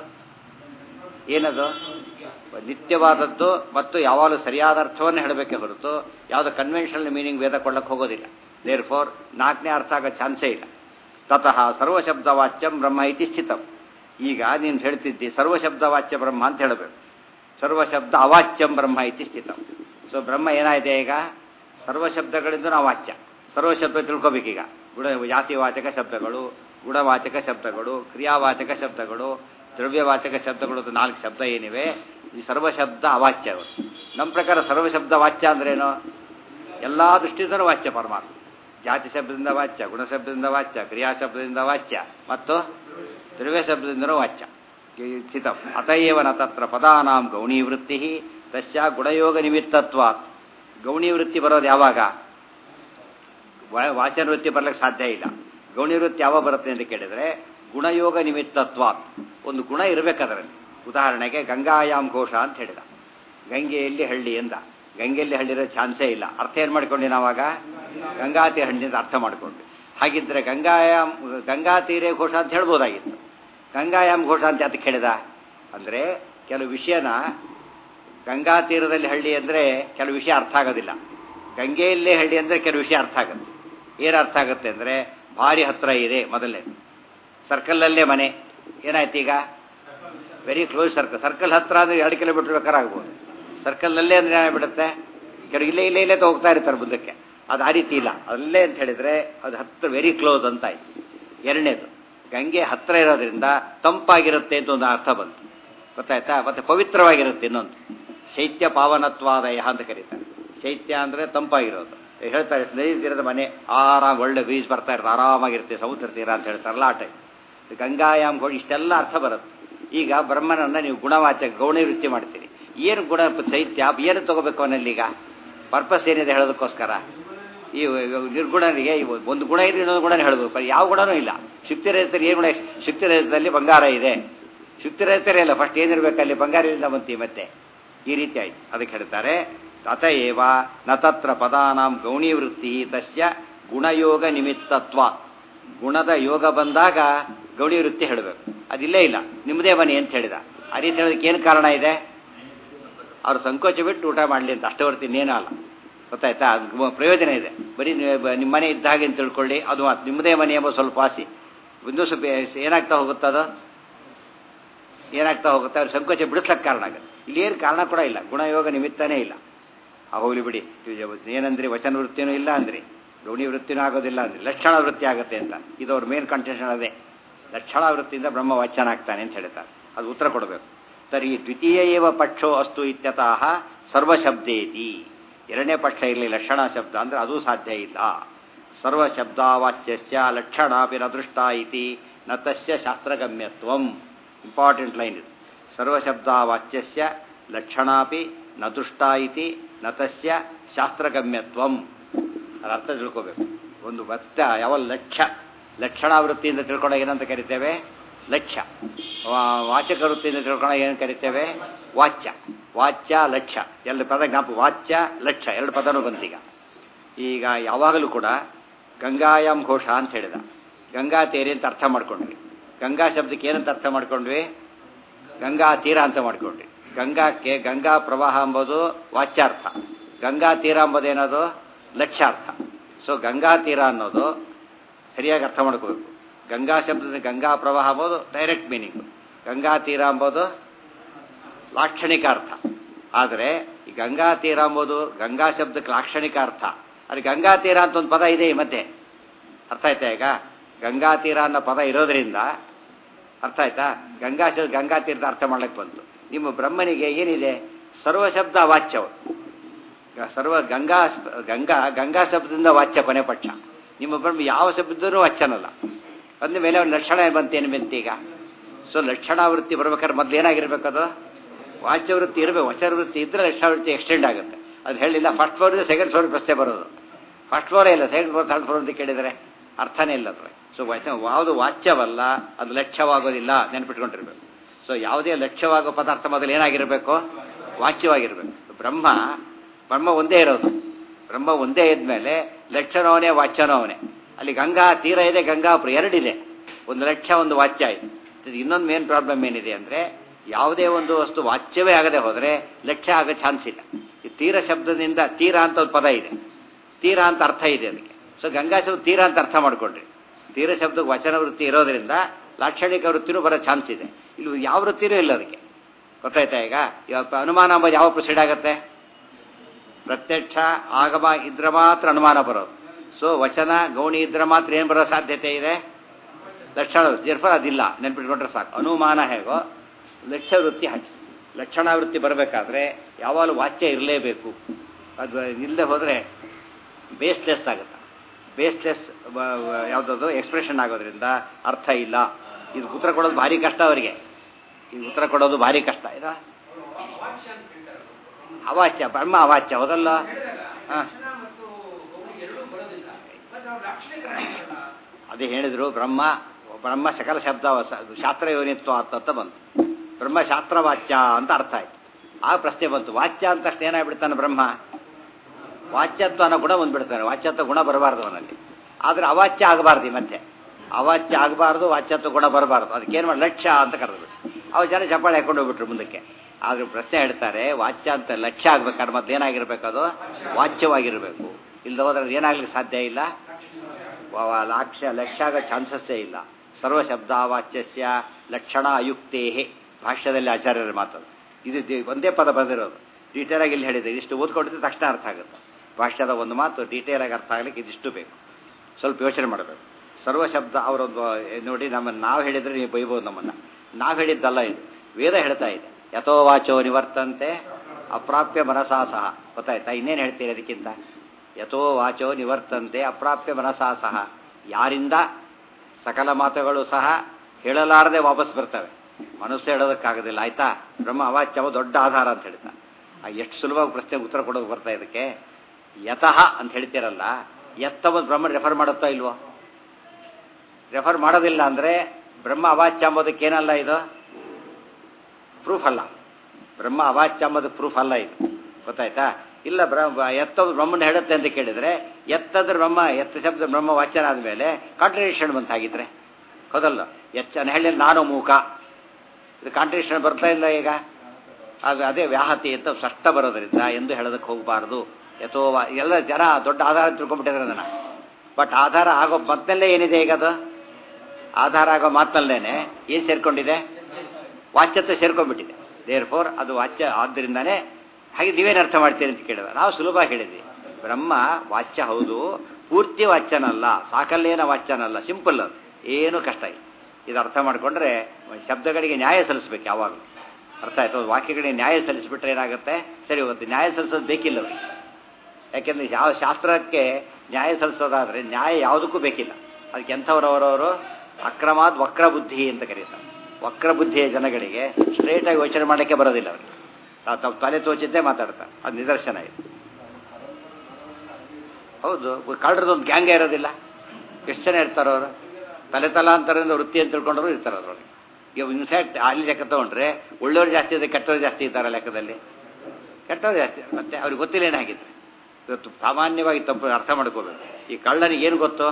ಏನದು ನಿತ್ಯವಾದದ್ದು ಮತ್ತು ಯಾವಾಗಲೂ ಸರಿಯಾದ ಅರ್ಥವನ್ನು ಹೇಳಬೇಕೆ ಹೊರತು ಯಾವುದೋ ಕನ್ವೆನ್ಷನಲ್ ಮೀನಿಂಗ್ ವೇದ ಕೊಳ್ಳಕ್ಕೆ ಹೋಗೋದಿಲ್ಲ ದೇರ್ ಫೋರ್ ನಾಲ್ಕನೇ ಅರ್ಥ ಆಗೋ ಚಾನ್ಸೇ ಇಲ್ಲ ತತಃ ಸರ್ವಶಬ್ದವಾಚ್ಯಂ ಬ್ರಹ್ಮ ಇತಿ ಸ್ಥಿತಂ ಈಗ ನೀನು ಹೇಳ್ತಿದ್ದಿ ಸರ್ವಶಬ್ದವಾಚ್ಯ ಬ್ರಹ್ಮ ಅಂತ ಹೇಳಬೇಕು ಸರ್ವಶಬ್ದ ಅವಾಚ್ಯಂ ಬ್ರಹ್ಮ ಇತಿ ಸ್ಥಿತಂ ಸೊ ಬ್ರಹ್ಮ ಏನಾಗಿದೆ ಈಗ ಸರ್ವಶಬ್ದಗಳಿಂದ ನಾವು ವಾಚ್ಯ ಸರ್ವಶಬ್ದ ತಿಳ್ಕೊಬೇಕೀಗ ಗುಣ ಜಾತಿವಾಚಕ ಶಬ್ದಗಳು ಗುಣವಾಚಕ ಶಬ್ದಗಳು ಕ್ರಿಯಾವಾಚಕ ಶಬ್ದಗಳು ದ್ರವ್ಯವಾಚಕ ಶಬ್ದಗಳು ಅಂತ ನಾಲ್ಕು ಶಬ್ದ ಏನಿವೆ ಈ ಸರ್ವಶಬ್ದ ಅವಾಚ್ಯ ನಮ್ಮ ಪ್ರಕಾರ ಸರ್ವಶಬ್ದ ವಾಚ್ಯ ಅಂದ್ರೇನು ಎಲ್ಲ ದೃಷ್ಟಿಯಿಂದಲೂ ವಾಚ್ಯ ಪರಮಾತ್ಮ ಜಾತಿ ಶಬ್ದದಿಂದ ವಾಚ್ಯ ಗುಣ ಶಬ್ದದಿಂದ ವಾಚ್ಯ ಕ್ರಿಯಾ ಶಬ್ದದಿಂದ ವಾಚ್ಯ ಮತ್ತು ದ್ರವ್ಯ ಶಬ್ದದಿಂದನೂ ವಾಚ್ಯ ಚಿತಂ ಅತಯೇವನ ತತ್ರ ಪದಾನಾಂ ಗೌಣೀವೃತ್ತಿ ತಸ್ಯ ಗುಣಯೋಗ ನಿಮಿತ್ತತ್ವ ಗೌಣೀವೃತ್ತಿ ಬರೋದು ಯಾವಾಗ ವಾ- ವಾಚನ ವೃತ್ತಿ ಬರ್ಲಿಕ್ಕೆ ಸಾಧ್ಯ ಇಲ್ಲ ಗೌಣೀವೃತ್ತಿ ಯಾವಾಗ ಬರುತ್ತೆ ಅಂತ ಕೇಳಿದ್ರೆ ಗುಣಯೋಗ ನಿಮಿತ್ತತ್ವ ಒಂದು ಗುಣ ಇರಬೇಕು ಅದರಲ್ಲಿ ಉದಾಹರಣೆಗೆ ಗಂಗಾಯಾಮ್ ಘೋಷ ಅಂತ ಹೇಳಿದ ಗಂಗೆಯಲ್ಲಿ ಹಳ್ಳಿ ಎಂದ ಗಂಗೆಯಲ್ಲಿ ಹಳ್ಳಿರೋ ಚಾನ್ಸೇ ಇಲ್ಲ ಅರ್ಥ ಏನು ಮಾಡ್ಕೊಂಡಿ ನಾವಾಗ ಗಂಗಾತಿ ಹಳ್ಳಿಯಿಂದ ಅರ್ಥ ಮಾಡ್ಕೊಂಡ್ವಿ ಹಾಗಿದ್ರೆ ಗಂಗಾಯಾಮ್ ಗಂಗಾ ತೀರೆ ಘೋಷ ಅಂತ ಹೇಳ್ಬೋದಾಗಿತ್ತು ಗಂಗಾಯಾಮ್ ಘೋಷ ಅಂತ ಅದಕ್ಕೆ ಹೇಳಿದ ಅಂದರೆ ಕೆಲವು ವಿಷಯನ ಗಂಗಾ ತೀರದಲ್ಲಿ ಹಳ್ಳಿ ಅಂದರೆ ಕೆಲವು ವಿಷಯ ಅರ್ಥ ಆಗೋದಿಲ್ಲ ಗಂಗೆಯಲ್ಲೇ ಹಳ್ಳಿ ಅಂದರೆ ಕೆಲವು ವಿಷಯ ಅರ್ಥ ಆಗುತ್ತೆ ಏನು ಅರ್ಥ ಆಗುತ್ತೆ ಅಂದರೆ ಭಾರಿ ಹತ್ರ ಇದೆ ಮೊದಲನೇ ಸರ್ಕಲ್ಲಲ್ಲೇ ಮನೆ ಏನಾಯ್ತು ಈಗ ವೆರಿ ಕ್ಲೋಸ್ ಸರ್ಕಲ್ ಸರ್ಕಲ್ ಹತ್ರ ಅಂದರೆ ಎರಡು ಕಿಲೋಮೀಟರ್ ಬೇಕಾದ್ರೆ ಆಗ್ಬೋದು ಸರ್ಕಲ್ನಲ್ಲೇ ಅಂದರೆ ಏನಾಗ್ಬಿಡುತ್ತೆ ಕೆಲವು ಇಲ್ಲೇ ಇಲ್ಲೇ ಇಲ್ಲೇ ಹೋಗ್ತಾ ಇರ್ತಾರೆ ಮುಂದಕ್ಕೆ ಅದು ಆ ರೀತಿ ಇಲ್ಲ ಅಲ್ಲೇ ಅಂತ ಹೇಳಿದರೆ ಅದು ಹತ್ರ ವೆರಿ ಕ್ಲೋಸ್ ಅಂತ ಆಯ್ತು ಎರಡನೇದು ಗಂಗೆ ಹತ್ರ ಇರೋದ್ರಿಂದ ತಂಪಾಗಿರುತ್ತೆ ಅಂತ ಒಂದು ಅರ್ಥ ಬಂತು ಗೊತ್ತಾಯ್ತಾ ಮತ್ತೆ ಪವಿತ್ರವಾಗಿರುತ್ತೆ ಇನ್ನೊಂದು ಶೈತ್ಯ ಪಾವನತ್ವಾದಯ ಅಂತ ಕರೀತಾರೆ ಶೈತ್ಯ ಅಂದರೆ ತಂಪಾಗಿರೋದು ಹೇಳ್ತಾರೆ ನದಿ ತೀರದ ಮನೆ ಆರಾಮ್ ಒಳ್ಳೆ ಬೀಜ್ ಬರ್ತಾ ಇರುತ್ತೆ ಆರಾಮಾಗಿರುತ್ತೆ ಸಮುದ್ರ ತೀರ ಅಂತ ಹೇಳ್ತಾರಲ್ಲ ಆ ಟೈಪ್ ಗಂಗಾಯಾಮ್ ಗೋಡಿ ಇಷ್ಟೆಲ್ಲ ಅರ್ಥ ಬರುತ್ತೆ ಈಗ ಬ್ರಹ್ಮನನ್ನ ನೀವು ಗುಣವಾಚಕ ಗೌಣಿ ವೃತ್ತಿ ಮಾಡ್ತೀರಿ ಏನು ಗುಣ ಶೈತ್ಯ ಏನು ತಗೋಬೇಕು ಅವನಲ್ಲಿ ಈಗ ಪರ್ಪಸ್ ಏನಿದೆ ಹೇಳೋದಕ್ಕೋಸ್ಕರ ಈ ನಿರ್ಗುಣನಿಗೆ ಈ ಒಂದು ಗುಣ ಇದೆ ಇನ್ನೊಂದು ಗುಣ ಹೇಳಬೇಕು ಯಾವ ಗುಣನೂ ಇಲ್ಲ ಶುಕ್ತಿ ರಹಿತರು ಏನು ಗುಣ ಶುಕ್ತಿ ರಹಿತದಲ್ಲಿ ಬಂಗಾರ ಇದೆ ಶುಕ್ತಿ ರಹಿತರೇ ಇಲ್ಲ ಫಸ್ಟ್ ಏನಿರ್ಬೇಕು ಅಲ್ಲಿ ಬಂಗಾರದಿಂದ ಬಂತಿ ಮತ್ತೆ ಈ ರೀತಿ ಆಯ್ತು ಅದಕ್ಕೆ ಹೇಳ್ತಾರೆ ಅತಏವ ನ ತತ್ರ ಪದಾನಾಂ ಗೌಣೀವೃತ್ತಿ ತಸ್ಯ ಗುಣಯೋಗ ನಿಮಿತ್ತತ್ವ ಗುಣದ ಯೋಗ ಬಂದಾಗ ಗೌಣೀವೃತ್ತಿ ಹೇಳಬೇಕು ಅದಿಲ್ಲೇ ಇಲ್ಲ ನಿಮ್ಮದೇ ಮನೆ ಅಂತ ಹೇಳಿದ ಆ ರೀತಿ ಹೇಳೋದಕ್ಕೆ ಏನು ಕಾರಣ ಇದೆ ಅವ್ರು ಸಂಕೋಚ ಬಿಟ್ಟು ಊಟ ಮಾಡಲಿ ಅಂತ ಅಷ್ಟೇ ಹೊರ್ತು ಇನ್ನೇನೂ ಅಲ್ಲ ಗೊತ್ತಾಯ್ತಾ ಅದು ಪ್ರಯೋಜನ ಇದೆ ಬರೀ ನೀವು ಬ- ನಿಮ್ಮ ಮನೆ ಇದ್ದ ಹಾಗೆ ಅಂತ ತಿಳ್ಕೊಳ್ಳಿ ಅದು ಮಾತ್ರ. ನಿಮ್ಮದೇ ಮನೆ ಎಂಬ ಸ್ವಲ್ಪ ಆಸಿ ಒಂದು ಸ್ವಲ್ಪ ಏನಾಗ್ತಾ ಹೋಗುತ್ತದು ಏನಾಗ್ತಾ ಹೋಗುತ್ತೆ ಅವ್ರು ಸಂಕೋಚ ಬಿಡಿಸ್ಲಕ್ಕೆ ಕಾರಣ ಆಗುತ್ತೆ ಇಲ್ಲಿ ಏನು ಕಾರಣ ಕೂಡ ಇಲ್ಲ ಗುಣಯೋಗ ನಿಮಿತ್ತನೇ ಇಲ್ಲ ಆ ಹೋಗ್ಲಿ ಬಿಡಿ ಇದು ಏನಂದ್ರಿ ವಚನ ವೃತ್ತಿನೂ ಇಲ್ಲ ಅಂದ್ರಿ ಗೌಣಿ ವೃತ್ತಿನೂ ಆಗೋದಿಲ್ಲ ಅಂದ್ರಿ ಲಕ್ಷಣ ವೃತ್ತಿ ಆಗುತ್ತೆ ಅಂತ ಇದು ಅವ್ರ ಮೇನ್ ಕಂಟೆನ್ಷನ್ ಅದೇ ಲಕ್ಷಣ ವೃತ್ತಿಯಿಂದ ಬ್ರಹ್ಮ ವಾಚನ ಆಗ್ತಾನೆ ಅಂತ ಹೇಳ್ತಾರೆ ಅದು ಉತ್ತರ ಕೊಡಬೇಕು ತರ್ಹಿ ದ್ವಿತೀಯ ಏವ ಪಕ್ಷೋ ಅಸ್ತು ಇತ್ಯತಃ ಸರ್ವಶಬ್ದೇತಿ ಎರಡನೇ ಪಕ್ಷ ಇರಲಿ ಲಕ್ಷಣ ಶಬ್ದ ಅಂದ್ರೆ ಅದು ಸಾಧ್ಯ ಇಲ್ಲ ಸರ್ವಶಬ್ದಾವಾಚ್ಯಸ್ಯ ಲಕ್ಷಣಾಪಿ ನ ದೃಷ್ಟ ಇತಿ ನ ತಸ್ಯ ಶಾಸ್ತ್ರಗಮ್ಯತ್ವಂ ಇಂಪಾರ್ಟೆಂಟ್ ಲೈನ್ ಇದು ಸರ್ವಶಬ್ದಾವಾಚ್ಯಸ್ಯ ಲಕ್ಷಣಾಪಿ ನ ದೃಷ್ಟ ಇತಿ ನ ತಸ್ಯ ಶಾಸ್ತ್ರಗಮ್ಯತ್ವಂ ಅದರ ಅರ್ಥ ತಿಳ್ಕೋಬೇಕು ಒಂದು ಭಕ್ತ ಯಾವ ಲಕ್ಷ್ಯ ಲಕ್ಷಣ ವೃತ್ತಿಯಿಂದ ತಿಳ್ಕೊಂಡಾಗ ಏನಂತ ಕರಿತೇವೆ ಲಕ್ಷ್ಯ ವಾ- ವಾಚಕ ವೃತ್ತಿಯಿಂದ ತಿಳ್ಕೊಂಡಾಗ ಏನು ಕರಿತೇವೆ ವಾಚ್ಯ ವಾಚ್ಯ ಲಕ್ಷ್ಯ ಎರಡು ಪದ ಜ್ಞಾಪ ವಾಚ್ಯ ಲಕ್ಷ್ಯ ಎರಡು ಪದನೂ ಬಂತೀಗ ಈಗ ಯಾವಾಗಲೂ ಕೂಡ ಗಂಗಾಯಾಮ್ ಘೋಷ ಅಂತ ಹೇಳಿದ ಗಂಗಾ ತೇರಿ ಅಂತ ಅರ್ಥ ಮಾಡ್ಕೊಂಡ್ವಿ ಗಂಗಾ ಶಬ್ದಕ್ಕೆ ಏನಂತ ಅರ್ಥ ಮಾಡ್ಕೊಂಡ್ವಿ ಗಂಗಾ ತೀರ ಅಂತ ಮಾಡ್ಕೊಂಡ್ವಿ ಗಂಗಾಕ್ಕೆ ಗಂಗಾ ಪ್ರವಾಹ ಎಂಬುದು ವಾಚ್ಯಾರ್ಥ ಗಂಗಾ ತೀರ ಎಂಬುದೇನದು ಲಕ್ಷ್ಯಾರ್ಥ ಸೊ ಗಂಗಾ ತೀರ ಅನ್ನೋದು ಸರಿಯಾಗಿ ಅರ್ಥ ಮಾಡ್ಕೋಬೇಕು ಗಂಗಾ ಶಬ್ದದ ಗಂಗಾ ಪ್ರವಾಹ ಎಂಬುದು ಡೈರೆಕ್ಟ್ ಮೀನಿಂಗ್ ಗಂಗಾ ತೀರ ಎಂಬುದು ಲಾಕ್ಷಣಿಕ ಅರ್ಥ ಆದರೆ ಈ ಗಂಗಾ ತೀರ ಎಂಬುದು ಗಂಗಾ ಶಬ್ದಕ್ಕೆ ಲಾಕ್ಷಣಿಕ ಅರ್ಥ ಅದು ಗಂಗಾ ತೀರ ಅಂತ ಒಂದು ಪದ ಇದೆ ಈ ಮಧ್ಯೆ ಅರ್ಥ ಆಯ್ತಾ ಈಗ ಗಂಗಾ ತೀರ ಅನ್ನೋ ಪದ ಇರೋದ್ರಿಂದ ಅರ್ಥ ಆಯ್ತಾ ಗಂಗಾ ಶಬ್ದ ಗಂಗಾ ತೀರದ ಅರ್ಥ ಮಾಡ್ಲಿಕ್ಕೆ ಬಂತು ನಿಮ್ಮ ಬ್ರಹ್ಮನಿಗೆ ಏನಿದೆ ಸರ್ವ ಶಬ್ದ ವಾಚ್ಯವು ಗ- ಸರ್ವ ಗಂಗಾ ಸ್- ಗಂಗಾ ಗಂಗಾ ಶಬ್ದದಿಂದ ವಾಚ್ಯ ಕೊನೆ ಪಕ್ಷ ನಿಮ್ಮ ಬ್ರಹ್ಮ ಯಾವ ಶಬ್ದದೂ ವಾಚ್ಯನಲ್ಲ ಅಂದ ಮೇಲೆ ಅವ್ನ ಲಕ್ಷಣ ಬಂತೇನು ಬಂತು ಈಗ ಸೊ ಲಕ್ಷಣಾವೃತ್ತಿ ಬರ್ಬೇಕಾದ್ರೆ ಮೊದಲು ಏನಾಗಿರ್ಬೇಕು ಅದು ವಾಚ್ಯವೃತ್ತಿ ಇರಬೇಕು ವಚನವೃತ್ತಿ ಇದ್ರೆ ಲಕ್ಷಣಾವೃತ್ತಿ ಎಕ್ಸ್ಟೆಂಡ್ ಆಗುತ್ತೆ ಅದು ಹೇಳಿಲ್ಲ ಫಸ್ಟ್ ಫ್ಲೋರ್ ಸೆಕೆಂಡ್ ಫ್ಲೋರ್ ಪ್ರಶ್ನೆ ಬರೋದು ಫಸ್ಟ್ ಫ್ಲೋರೇ ಇಲ್ಲ ಸೆಕೆಂಡ್ ಫ್ಲೋರ್ ಥರ್ಡ್ ಫ್ಲೋರ್ ಅಂತ ಕೇಳಿದರೆ ಅರ್ಥನೇ ಇಲ್ಲ ಅದ್ರ ಸೊ ವಚನ ಯಾವುದು ವಾಚ್ಯವಲ್ಲ ಅದು ಲಕ್ಷ್ಯವಾಗೋದಿಲ್ಲ ನೆನಪಿಟ್ಕೊಂಡಿರ್ಬೇಕು ಸೊ ಯಾವುದೇ ಲಕ್ಷ್ಯವಾಗೋ ಪದಾರ್ಥ ಮೊದಲು ಏನಾಗಿರಬೇಕು ವಾಚ್ಯವಾಗಿರಬೇಕು ಬ್ರಹ್ಮ ಬ್ರಹ್ಮ ಒಂದೇ ಇರೋದು ಬ್ರಹ್ಮ ಒಂದೇ ಇದ್ಮೇಲೆ ಲಕ್ಷಣೋ ಅವನೇ ವಾಚ್ಯನೋ ಅವನೇ ಅಲ್ಲಿ ಗಂಗಾ ತೀರ ಇದೆ ಗಂಗಾಪುರ ಎರಡಿದೆ ಒಂದು ಲಕ್ಷ್ಯ ಒಂದು ವಾಚ್ಯ ಆಯಿತು ಇನ್ನೊಂದು ಮೇನ್ ಪ್ರಾಬ್ಲಮ್ ಏನಿದೆ ಅಂದರೆ ಯಾವುದೇ ಒಂದು ವಸ್ತು ವಾಚ್ಯವೇ ಆಗದೆ ಹೋದರೆ ಲಕ್ಷ್ಯ ಆಗೋ ಚಾನ್ಸ್ ಇಲ್ಲ ಈ ತೀರ ಶಬ್ದದಿಂದ ತೀರ ಅಂತ ಒಂದು ಪದ ಇದೆ ತೀರ ಅಂತ ಅರ್ಥ ಇದೆ ಅದಕ್ಕೆ ಸೊ ಗಂಗಾ ಶಬ್ದ ತೀರ ಅಂತ ಅರ್ಥ ಮಾಡ್ಕೊಂಡ್ರಿ ತೀರ ಶಬ್ದಕ್ಕೆ ವಚನ ವೃತ್ತಿ ಇರೋದ್ರಿಂದ ಲಾಕ್ಷಣಿಕ ವೃತ್ತಿನೂ ಬರೋ ಚಾನ್ಸ್ ಇದೆ ಇಲ್ಲಿ ಯಾವ ವೃತ್ತಿನೂ ಇಲ್ಲ ಅದಕ್ಕೆ ಗೊತ್ತಾಯ್ತಾ ಈಗ ಇವಾಗ ಅನುಮಾನ ಅಂಬೋದು ಯಾವ ಪ್ರೊಸೀಡ್ ಆಗುತ್ತೆ ಪ್ರತ್ಯಕ್ಷ ಆಗಮ ಇದ್ರೆ ಮಾತ್ರ ಅನುಮಾನ ಬರೋದು ಸೊ ವಚನ ಗೌಣಿ ಇದ್ರೆ ಮಾತ್ರ ಏನು ಬರೋ ಸಾಧ್ಯತೆ ಇದೆ ಲಕ್ಷಣ ಜರ್ಫರ್ ಅದಿಲ್ಲ ನೆನ್ಪಿಟ್ಕೊಂಡ್ರೆ ಸಾಕು ಅನುಮಾನ ಹೇಗೋ ಲಕ್ಷ್ಯ ವೃತ್ತಿ ಹಾಕಿ ಲಕ್ಷಣ ವೃತ್ತಿ ಬರಬೇಕಾದ್ರೆ ಯಾವಾಗಲೂ ವಾಚ್ಯ ಇರಲೇಬೇಕು ಅದು ಇಲ್ಲದೆ ಹೋದರೆ ಬೇಸ್ಲೆಸ್ ಆಗುತ್ತೆ ಬೇಸ್ಲೆಸ್ ಯಾವುದದು ಎಕ್ಸ್ಪ್ರೆಷನ್ ಆಗೋದ್ರಿಂದ ಅರ್ಥ ಇಲ್ಲ ಇದು ಉತ್ತರ ಕೊಡೋದು ಭಾರಿ ಕಷ್ಟ ಅವರಿಗೆ ಇದು ಉತ್ತರ ಕೊಡೋದು ಭಾರಿ ಕಷ್ಟ ಇದು ಅವಾಚ್ಯ ಬ್ರಹ್ಮ ಅವಾಚ್ಯ ಹೌದಲ್ಲ ಹಾಂ ಅದೇ ಹೇಳಿದ್ರು ಬ್ರಹ್ಮ ಬ್ರಹ್ಮ ಸಕಲ ಶಬ್ದ ಶಾಸ್ತ್ರ ಯೋನಿತ್ವ ಅಂತ ಬಂತು ಬ್ರಹ್ಮ ಶಾಸ್ತ್ರ ವಾಚ್ಯ ಅಂತ ಅರ್ಥ ಆಯ್ತು ಆ ಪ್ರಶ್ನೆ ಬಂತು ವಾಚ್ಯ ಅಂತ ತಕ್ಷಣ ಏನಾಗ್ಬಿಡ್ತಾನೆ ಬ್ರಹ್ಮ ವಾಚ್ಯತ್ವ ಅನ್ನೋ ಗುಣ ಬಂದ್ಬಿಡ್ತಾನೆ ವಾಚ್ಯತ್ವ ಗುಣ ಬರಬಾರ್ದು ಅವನಲ್ಲಿ ಆದ್ರೆ ಅವಾಚ್ಯ ಆಗಬಾರ್ದು ಈ ಮತ್ತೆ ಅವಾಚ್ಯ ಆಗಬಾರ್ದು ವಾಚ್ಯತ್ವ ಗುಣ ಬರಬಾರ್ದು ಅದಕ್ಕೇನು ಮಾಡಿ ಲಕ್ಷ್ಯ ಅಂತ ಕರೆದ್ರು ಅವು ಜನ ಚಪ್ಪಾಳೆ ಹಾಕೊಂಡು ಹೋಗ್ಬಿಟ್ರು ಮುಂದಕ್ಕೆ ಆದ್ರೆ ಪ್ರಶ್ನೆ ಹೇಳ್ತಾರೆ ವಾಚ್ಯ ಅಂತ ಲಕ್ಷ್ಯ ಆಗ್ಬೇಕಾದ್ರೆ ಮತ್ತೆ ಏನಾಗಿರ್ಬೇಕು ಅದು ವಾಚ್ಯವಾಗಿರಬೇಕು ಇಲ್ಲದ ಹೋದ್ರೆ ಏನಾಗ್ಲಿಕ್ಕೆ ಸಾಧ್ಯ ಇಲ್ಲ ಲಾಕ್ಷ್ಯ ಲಕ್ಷ್ಯ ಆಗೋ ಚಾನ್ಸಸ್ಸೇ ಇಲ್ಲ ಸರ್ವಶಬ್ದಾವಾಚ್ಯಸ್ಯ ಲಕ್ಷಣ ಅಯುಕ್ತೇ ಭಾಷ್ಯದಲ್ಲಿ ಆಚಾರ್ಯರ ಮಾತದು ಇದು ದಿ- ಒಂದೇ ಪದ ಬಂದಿರೋದು ಡೀಟೇಲ್ ಆಗಿ ಇಲ್ಲಿ ಹೇಳಿದೆ ಇಷ್ಟು ಓದ್ಕೊಂಡಿದ್ರೆ ತಕ್ಷಣ ಅರ್ಥ ಆಗುತ್ತೆ ಭಾಷ್ಯದ ಒಂದು ಮಾತು ಡೀಟೇಲ್ ಆಗಿ ಅರ್ಥ ಆಗ್ಲಿಕ್ಕೆ ಇದಿಷ್ಟು ಬೇಕು ಸ್ವಲ್ಪ ಯೋಚನೆ ಮಾಡಬೇಕು ಸರ್ವಶಬ್ದ ಅವರೊಂದು ನೋಡಿ ನಮ್ಮನ್ನು ನಾವು ಹೇಳಿದ್ರೆ ನೀವು ಬೈಬೋದು ನಮ್ಮನ್ನು ನಾವು ಹೇಳಿದ್ದಲ್ಲ ಇದು ವೇದ ಹೇಳ್ತಾ ಇದೆ ಯಥೋ ವಾಚೋ ನಿವರ್ತಂತೆ ಅಪ್ರಾಪ್ಯ ಮನಸಾ ಸಹ ಗೊತ್ತಾಯ್ತಾ ಇನ್ನೇನು ಹೇಳ್ತೀರಿ ಅದಕ್ಕಿಂತ ಯಥೋ ವಾಚೋ ನಿವರ್ತಂತೆ ಅಪ್ರಾಪ್ಯ ಮನಸಾ ಸಹ ಯಾರಿಂದ ಸಕಲ ಮಾತುಗಳು ಸಹ ಹೇಳಲಾರದೆ ವಾಪಸ್ ಬರ್ತವೆ ಮನಸ್ಸು ಹೇಳೋದಕ್ಕಾಗೋದಿಲ್ಲ ಆಯ್ತಾ ಬ್ರಹ್ಮ ಅವಾಚ್ಯವ ದೊಡ್ಡ ಆಧಾರ ಅಂತ ಹೇಳ್ತಾ ಆ ಎಷ್ಟು ಸುಲಭವಾಗಿ ಪ್ರಶ್ನೆಗೆ ಉತ್ತರ ಕೊಡೋದು ಬರ್ತಾ ಇದಕ್ಕೆ ಯತಃ ಅಂತ ಹೇಳ್ತೀರಲ್ಲ ಎತ್ತವ ಬ್ರಹ್ಮ ರೆಫರ್ ಮಾಡುತ್ತೋ ಇಲ್ವೋ ರೆಫರ್ ಮಾಡೋದಿಲ್ಲ ಅಂದ್ರೆ ಬ್ರಹ್ಮ ಅವಾಚ್ಯ ಅಂಬೋದಕ್ಕೆ ಏನಲ್ಲ ಇದು ಪ್ರೂಫ್ ಅಲ್ಲ ಬ್ರಹ್ಮ ಅವಾಚ್ಯ ಅಂಬೋದು ಪ್ರೂಫ್ ಅಲ್ಲ ಇದು ಗೊತ್ತಾಯ್ತಾ ಇಲ್ಲ ಬ್ರಹ್ಮ ಎತ್ತದ ಬ್ರಹ್ಮನ ಹೇಳುತ್ತೆ ಅಂತ ಕೇಳಿದ್ರೆ ಎತ್ತದ್ರ ಬ್ರಹ್ಮ ಎತ್ತ ಶಬ್ದ ಬ್ರಹ್ಮ ವಾಚನ ಆದಮೇಲೆ ಕಾಂಟ್ರಡಿಕ್ಷನ್ ಬಂತಾಗಿದ್ರೆ ಹೌದಲ್ಲ ಎಚ್ಚನ ಹೇಳಿ ನಾನು ಮೂಕ ಇದು ಕಾಂಟ್ರಡಿಕ್ಷನ್ ಬರ್ತಾ ಇಲ್ಲ ಈಗ ಆಗ ಅದೇ ವ್ಯಾಹತಿ ಅಂತ ಸ್ಪಷ್ಟ ಬರೋದ್ರಿಂದ ಎಂದು ಹೇಳೋದಕ್ಕೆ ಹೋಗಬಾರ್ದು ಯಥೋ ವಾ- ಎಲ್ಲ ಜನ ದೊಡ್ಡ ಆಧಾರ ತಿಳ್ಕೊಂಡ್ಬಿಟ್ಟಿದ್ದಾರೆ ಅದನ್ನ ಬಟ್ ಆಧಾರ ಆಗೋ ಮತ್ತಲ್ಲೇ ಏನಿದೆ ಈಗ ಅದು ಆಧಾರ ಆಗೋ ಮಾತಲ್ಲೇನೆ ಏನು ಸೇರ್ಕೊಂಡಿದೆ ವಾಚ್ಯತ್ವ ಸೇರ್ಕೊಂಡ್ಬಿಟ್ಟಿದೆ ದೇರ್ ಫೋರ್ ಅದು ವಾಚ್ಯ ಆದ್ದರಿಂದಾನೇ ಹಾಗೆ ನೀವೇನು ಅರ್ಥ ಮಾಡ್ತೀರಿ ಅಂತ ಕೇಳಿದ ನಾವು ಸುಲಭ ಹೇಳಿದ್ವಿ ಬ್ರಹ್ಮ ವಾಚ್ಯ ಹೌದು ಪೂರ್ತಿ ವಾಚ್ಯನಲ್ಲ ಸಾಕಲ್ಲೇನ ವಾಚ್ಯನಲ್ಲ ಸಿಂಪಲ್ ಅದು ಏನು ಕಷ್ಟ ಇಲ್ಲ ಇದು ಅರ್ಥ ಮಾಡಿಕೊಂಡ್ರೆ ಶಬ್ದಗಳಿಗೆ ನ್ಯಾಯ ಸಲ್ಲಿಸ್ಬೇಕು ಯಾವಾಗ ಅರ್ಥ ಆಯ್ತು ವಾಕ್ಯಗಳಿಗೆ ನ್ಯಾಯ ಸಲ್ಲಿಸ್ಬಿಟ್ರೆ ಏನಾಗುತ್ತೆ ಸರಿ ಹೋಗುತ್ತೆ ನ್ಯಾಯ ಸಲ್ಲಿಸೋದು ಬೇಕಿಲ್ಲ ಅವ್ರಿಗೆ ಯಾಕೆಂದ್ರೆ ಯಾವ ಶಾಸ್ತ್ರಕ್ಕೆ ನ್ಯಾಯ ಸಲ್ಲಿಸೋದಾದ್ರೆ ನ್ಯಾಯ ಯಾವುದಕ್ಕೂ ಬೇಕಿಲ್ಲ ಅದಕ್ಕೆ ಎಂಥವ್ರವರವರು ಅಕ್ರಮಾದ್ ವಕ್ರ ಬುದ್ಧಿ ಅಂತ ಕರೀತಾರೆ ವಕ್ರ ಬುದ್ಧಿಯ ಜನಗಳಿಗೆ ಸ್ಟ್ರೇಟಾಗಿ ಯೋಚನೆ ಮಾಡೋಕ್ಕೆ ಬರೋದಿಲ್ಲ ಅವರಿಗೆ ತಾವು ತಮ್ಮ ತಲೆ ತೋಚಿದ್ದೇ ಮಾತಾಡ್ತಾರೆ ಅದು ನಿದರ್ಶನ ಇದು ಹೌದು ಕಳ್ಳರದೊಂದು ಗ್ಯಾಂಗೇ ಇರೋದಿಲ್ಲ ಎಷ್ಟು ಜನ ಇರ್ತಾರೆ ಅವರು ತಲೆ ತಲಾಂತರದಿಂದ ವೃತ್ತಿ ಅಂತ ತಿಳ್ಕೊಂಡ್ರು ಇರ್ತಾರೆ ಅದರೊಳಗೆ ಈಗ ಇನ್ಫ್ಯಾಕ್ಟ್ ಅಲ್ಲಿ ಲೆಕ್ಕ ತಗೊಂಡ್ರೆ ಒಳ್ಳೆಯವ್ರು ಜಾಸ್ತಿ ಇದೆ ಕೆಟ್ಟವ್ರು ಜಾಸ್ತಿ ಇದ್ದಾರೆ ಲೆಕ್ಕದಲ್ಲಿ ಕೆಟ್ಟವ್ರು ಜಾಸ್ತಿ ಮತ್ತೆ ಅವ್ರಿಗೆ ಗೊತ್ತಿಲ್ಲ ಏನಾಗಿದ್ರೆ ಇವತ್ತು ಸಾಮಾನ್ಯವಾಗಿ ತಪ್ಪು ಅರ್ಥ ಮಾಡ್ಕೋಬೇಕು ಈ ಕಳ್ಳನಿಗೆ ಏನು ಗೊತ್ತು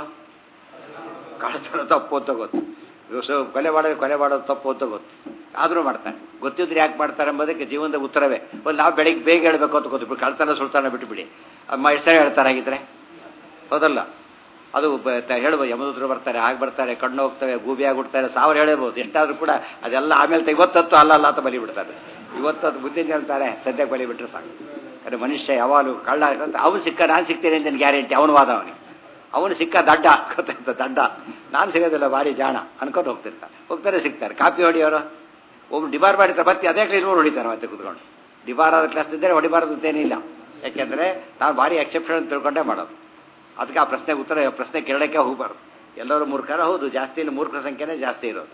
ಕಳ್ಳತನ ತಪ್ಪು ಅಂತ ಗೊತ್ತು ಇವ್ರು ಕೊಲೆ ಮಾಡೋದು ಕೊಲೆ ಮಾಡೋದು ತಪ್ಪು ಅಂತ ಗೊತ್ತು ಆದರೂ ಮಾಡ್ತಾನೆ ಗೊತ್ತಿದ್ರೆ ಯಾಕೆ ಮಾಡ್ತಾರೆ ಎಂಬುದಕ್ಕೆ ಜೀವನದ ಉತ್ತರವೇ ಒಂದು ನಾವು ಬೆಳಿಗ್ಗೆ ಬೇಗ ಹೇಳಬೇಕು ಅಂತ ಗೊತ್ತು ಕಳ್ತನ ಸುಳ್ತಾನ ಬಿಟ್ಟುಬಿಡಿ ಅಮ್ಮ ಎಷ್ಟು ಸರಿ ಹೇಳ್ತಾರೆ ಹಾಗಿದ್ರೆ ಹೌದಲ್ಲ ಅದು ಬ- ತ- ಹೇಳ್ಬೋದು ಯಮದೂತರು ಬರ್ತಾರೆ ಹಾಗೆ ಬರ್ತಾರೆ ಕಣ್ಣು ಹೋಗ್ತವೆ ಗೂಬಿ ಆಗ್ಬಿಡ್ತಾರೆ ಸಾವಿರ ಹೇಳಬಹುದು ಎಷ್ಟಾದ್ರೂ ಕೂಡ ಅದೆಲ್ಲ ಆಮೇಲೆ ತ- ಇವತ್ತತ್ತು ಅಲ್ಲ ಅಲ್ಲ ಅಂತ ಬಲಿ ಬಿಡ್ತಾರೆ ಇವತ್ತದು ಬುದ್ಧಿ ಹೇಳ್ತಾರೆ ಸದ್ಯಕ್ಕೆ ಬಲಿ ಬಿಟ್ರೆ ಸಾಕು ಅದೇ ಮನುಷ್ಯ ಯಾವಾಗಲೂ ಕಳ್ಳ ಅಂತ ಅವನು ಸಿಕ್ಕ ನಾನು ಸಿಗ್ತೇನೆ ಅಂತ ಗ್ಯಾರಂಟಿ ಅವನು ವಾದ ಅವನಿಗೆ ಅವನು ಸಿಕ್ಕ ದಡ್ಡ ಗೊತ್ತಾಯ್ತು ದಡ್ಡ ನಾನು ಸಿಗೋದಿಲ್ಲ ಭಾರಿ ಜಾಣ ಅನ್ಕೊಂಡು ಹೋಗ್ತಿರ್ತಾನೆ ಹೋಗ್ತಾರೆ ಸಿಗ್ತಾರೆ ಕಾಪಿ ಹೊಡಿಯೋರು ಒಬ್ರು ಡಿಬಾರ್ ಮಾಡಿರ್ತಾರೆ ಮತ್ತೆ ಅದೇ ಕ್ಲೀನ್ ನೋಡಿ ಹೊಡಿತಾರೆ ಮತ್ತೆ ಕೂತ್ಕೊಂಡು ಡಿಬಾರ್ ಆದ ಕ್ಲಾಸ್ ಇದ್ದರೆ ಹೊಡಿಬಾರದು ಅಂತೇನಿಲ್ಲ ಯಾಕೆಂದರೆ ನಾವು ಭಾರಿ ಎಕ್ಸೆಪ್ಷನ್ ಅಂತ ತಿಳ್ಕೊಂಡೇ ಮಾಡೋದು ಅದಕ್ಕೆ ಆ ಪ್ರಶ್ನೆಗೆ ಉತ್ತರ ಪ್ರಶ್ನೆ ಕೇಳೋಕ್ಕೆ ಹೋಗಬಾರ್ದು ಎಲ್ಲರೂ ಮೂರ್ಖರ ಹೌದು ಜಾಸ್ತಿ ಇಲ್ಲ ಮೂರ್ಖರ ಸಂಖ್ಯೆನೇ ಜಾಸ್ತಿ ಇರೋದು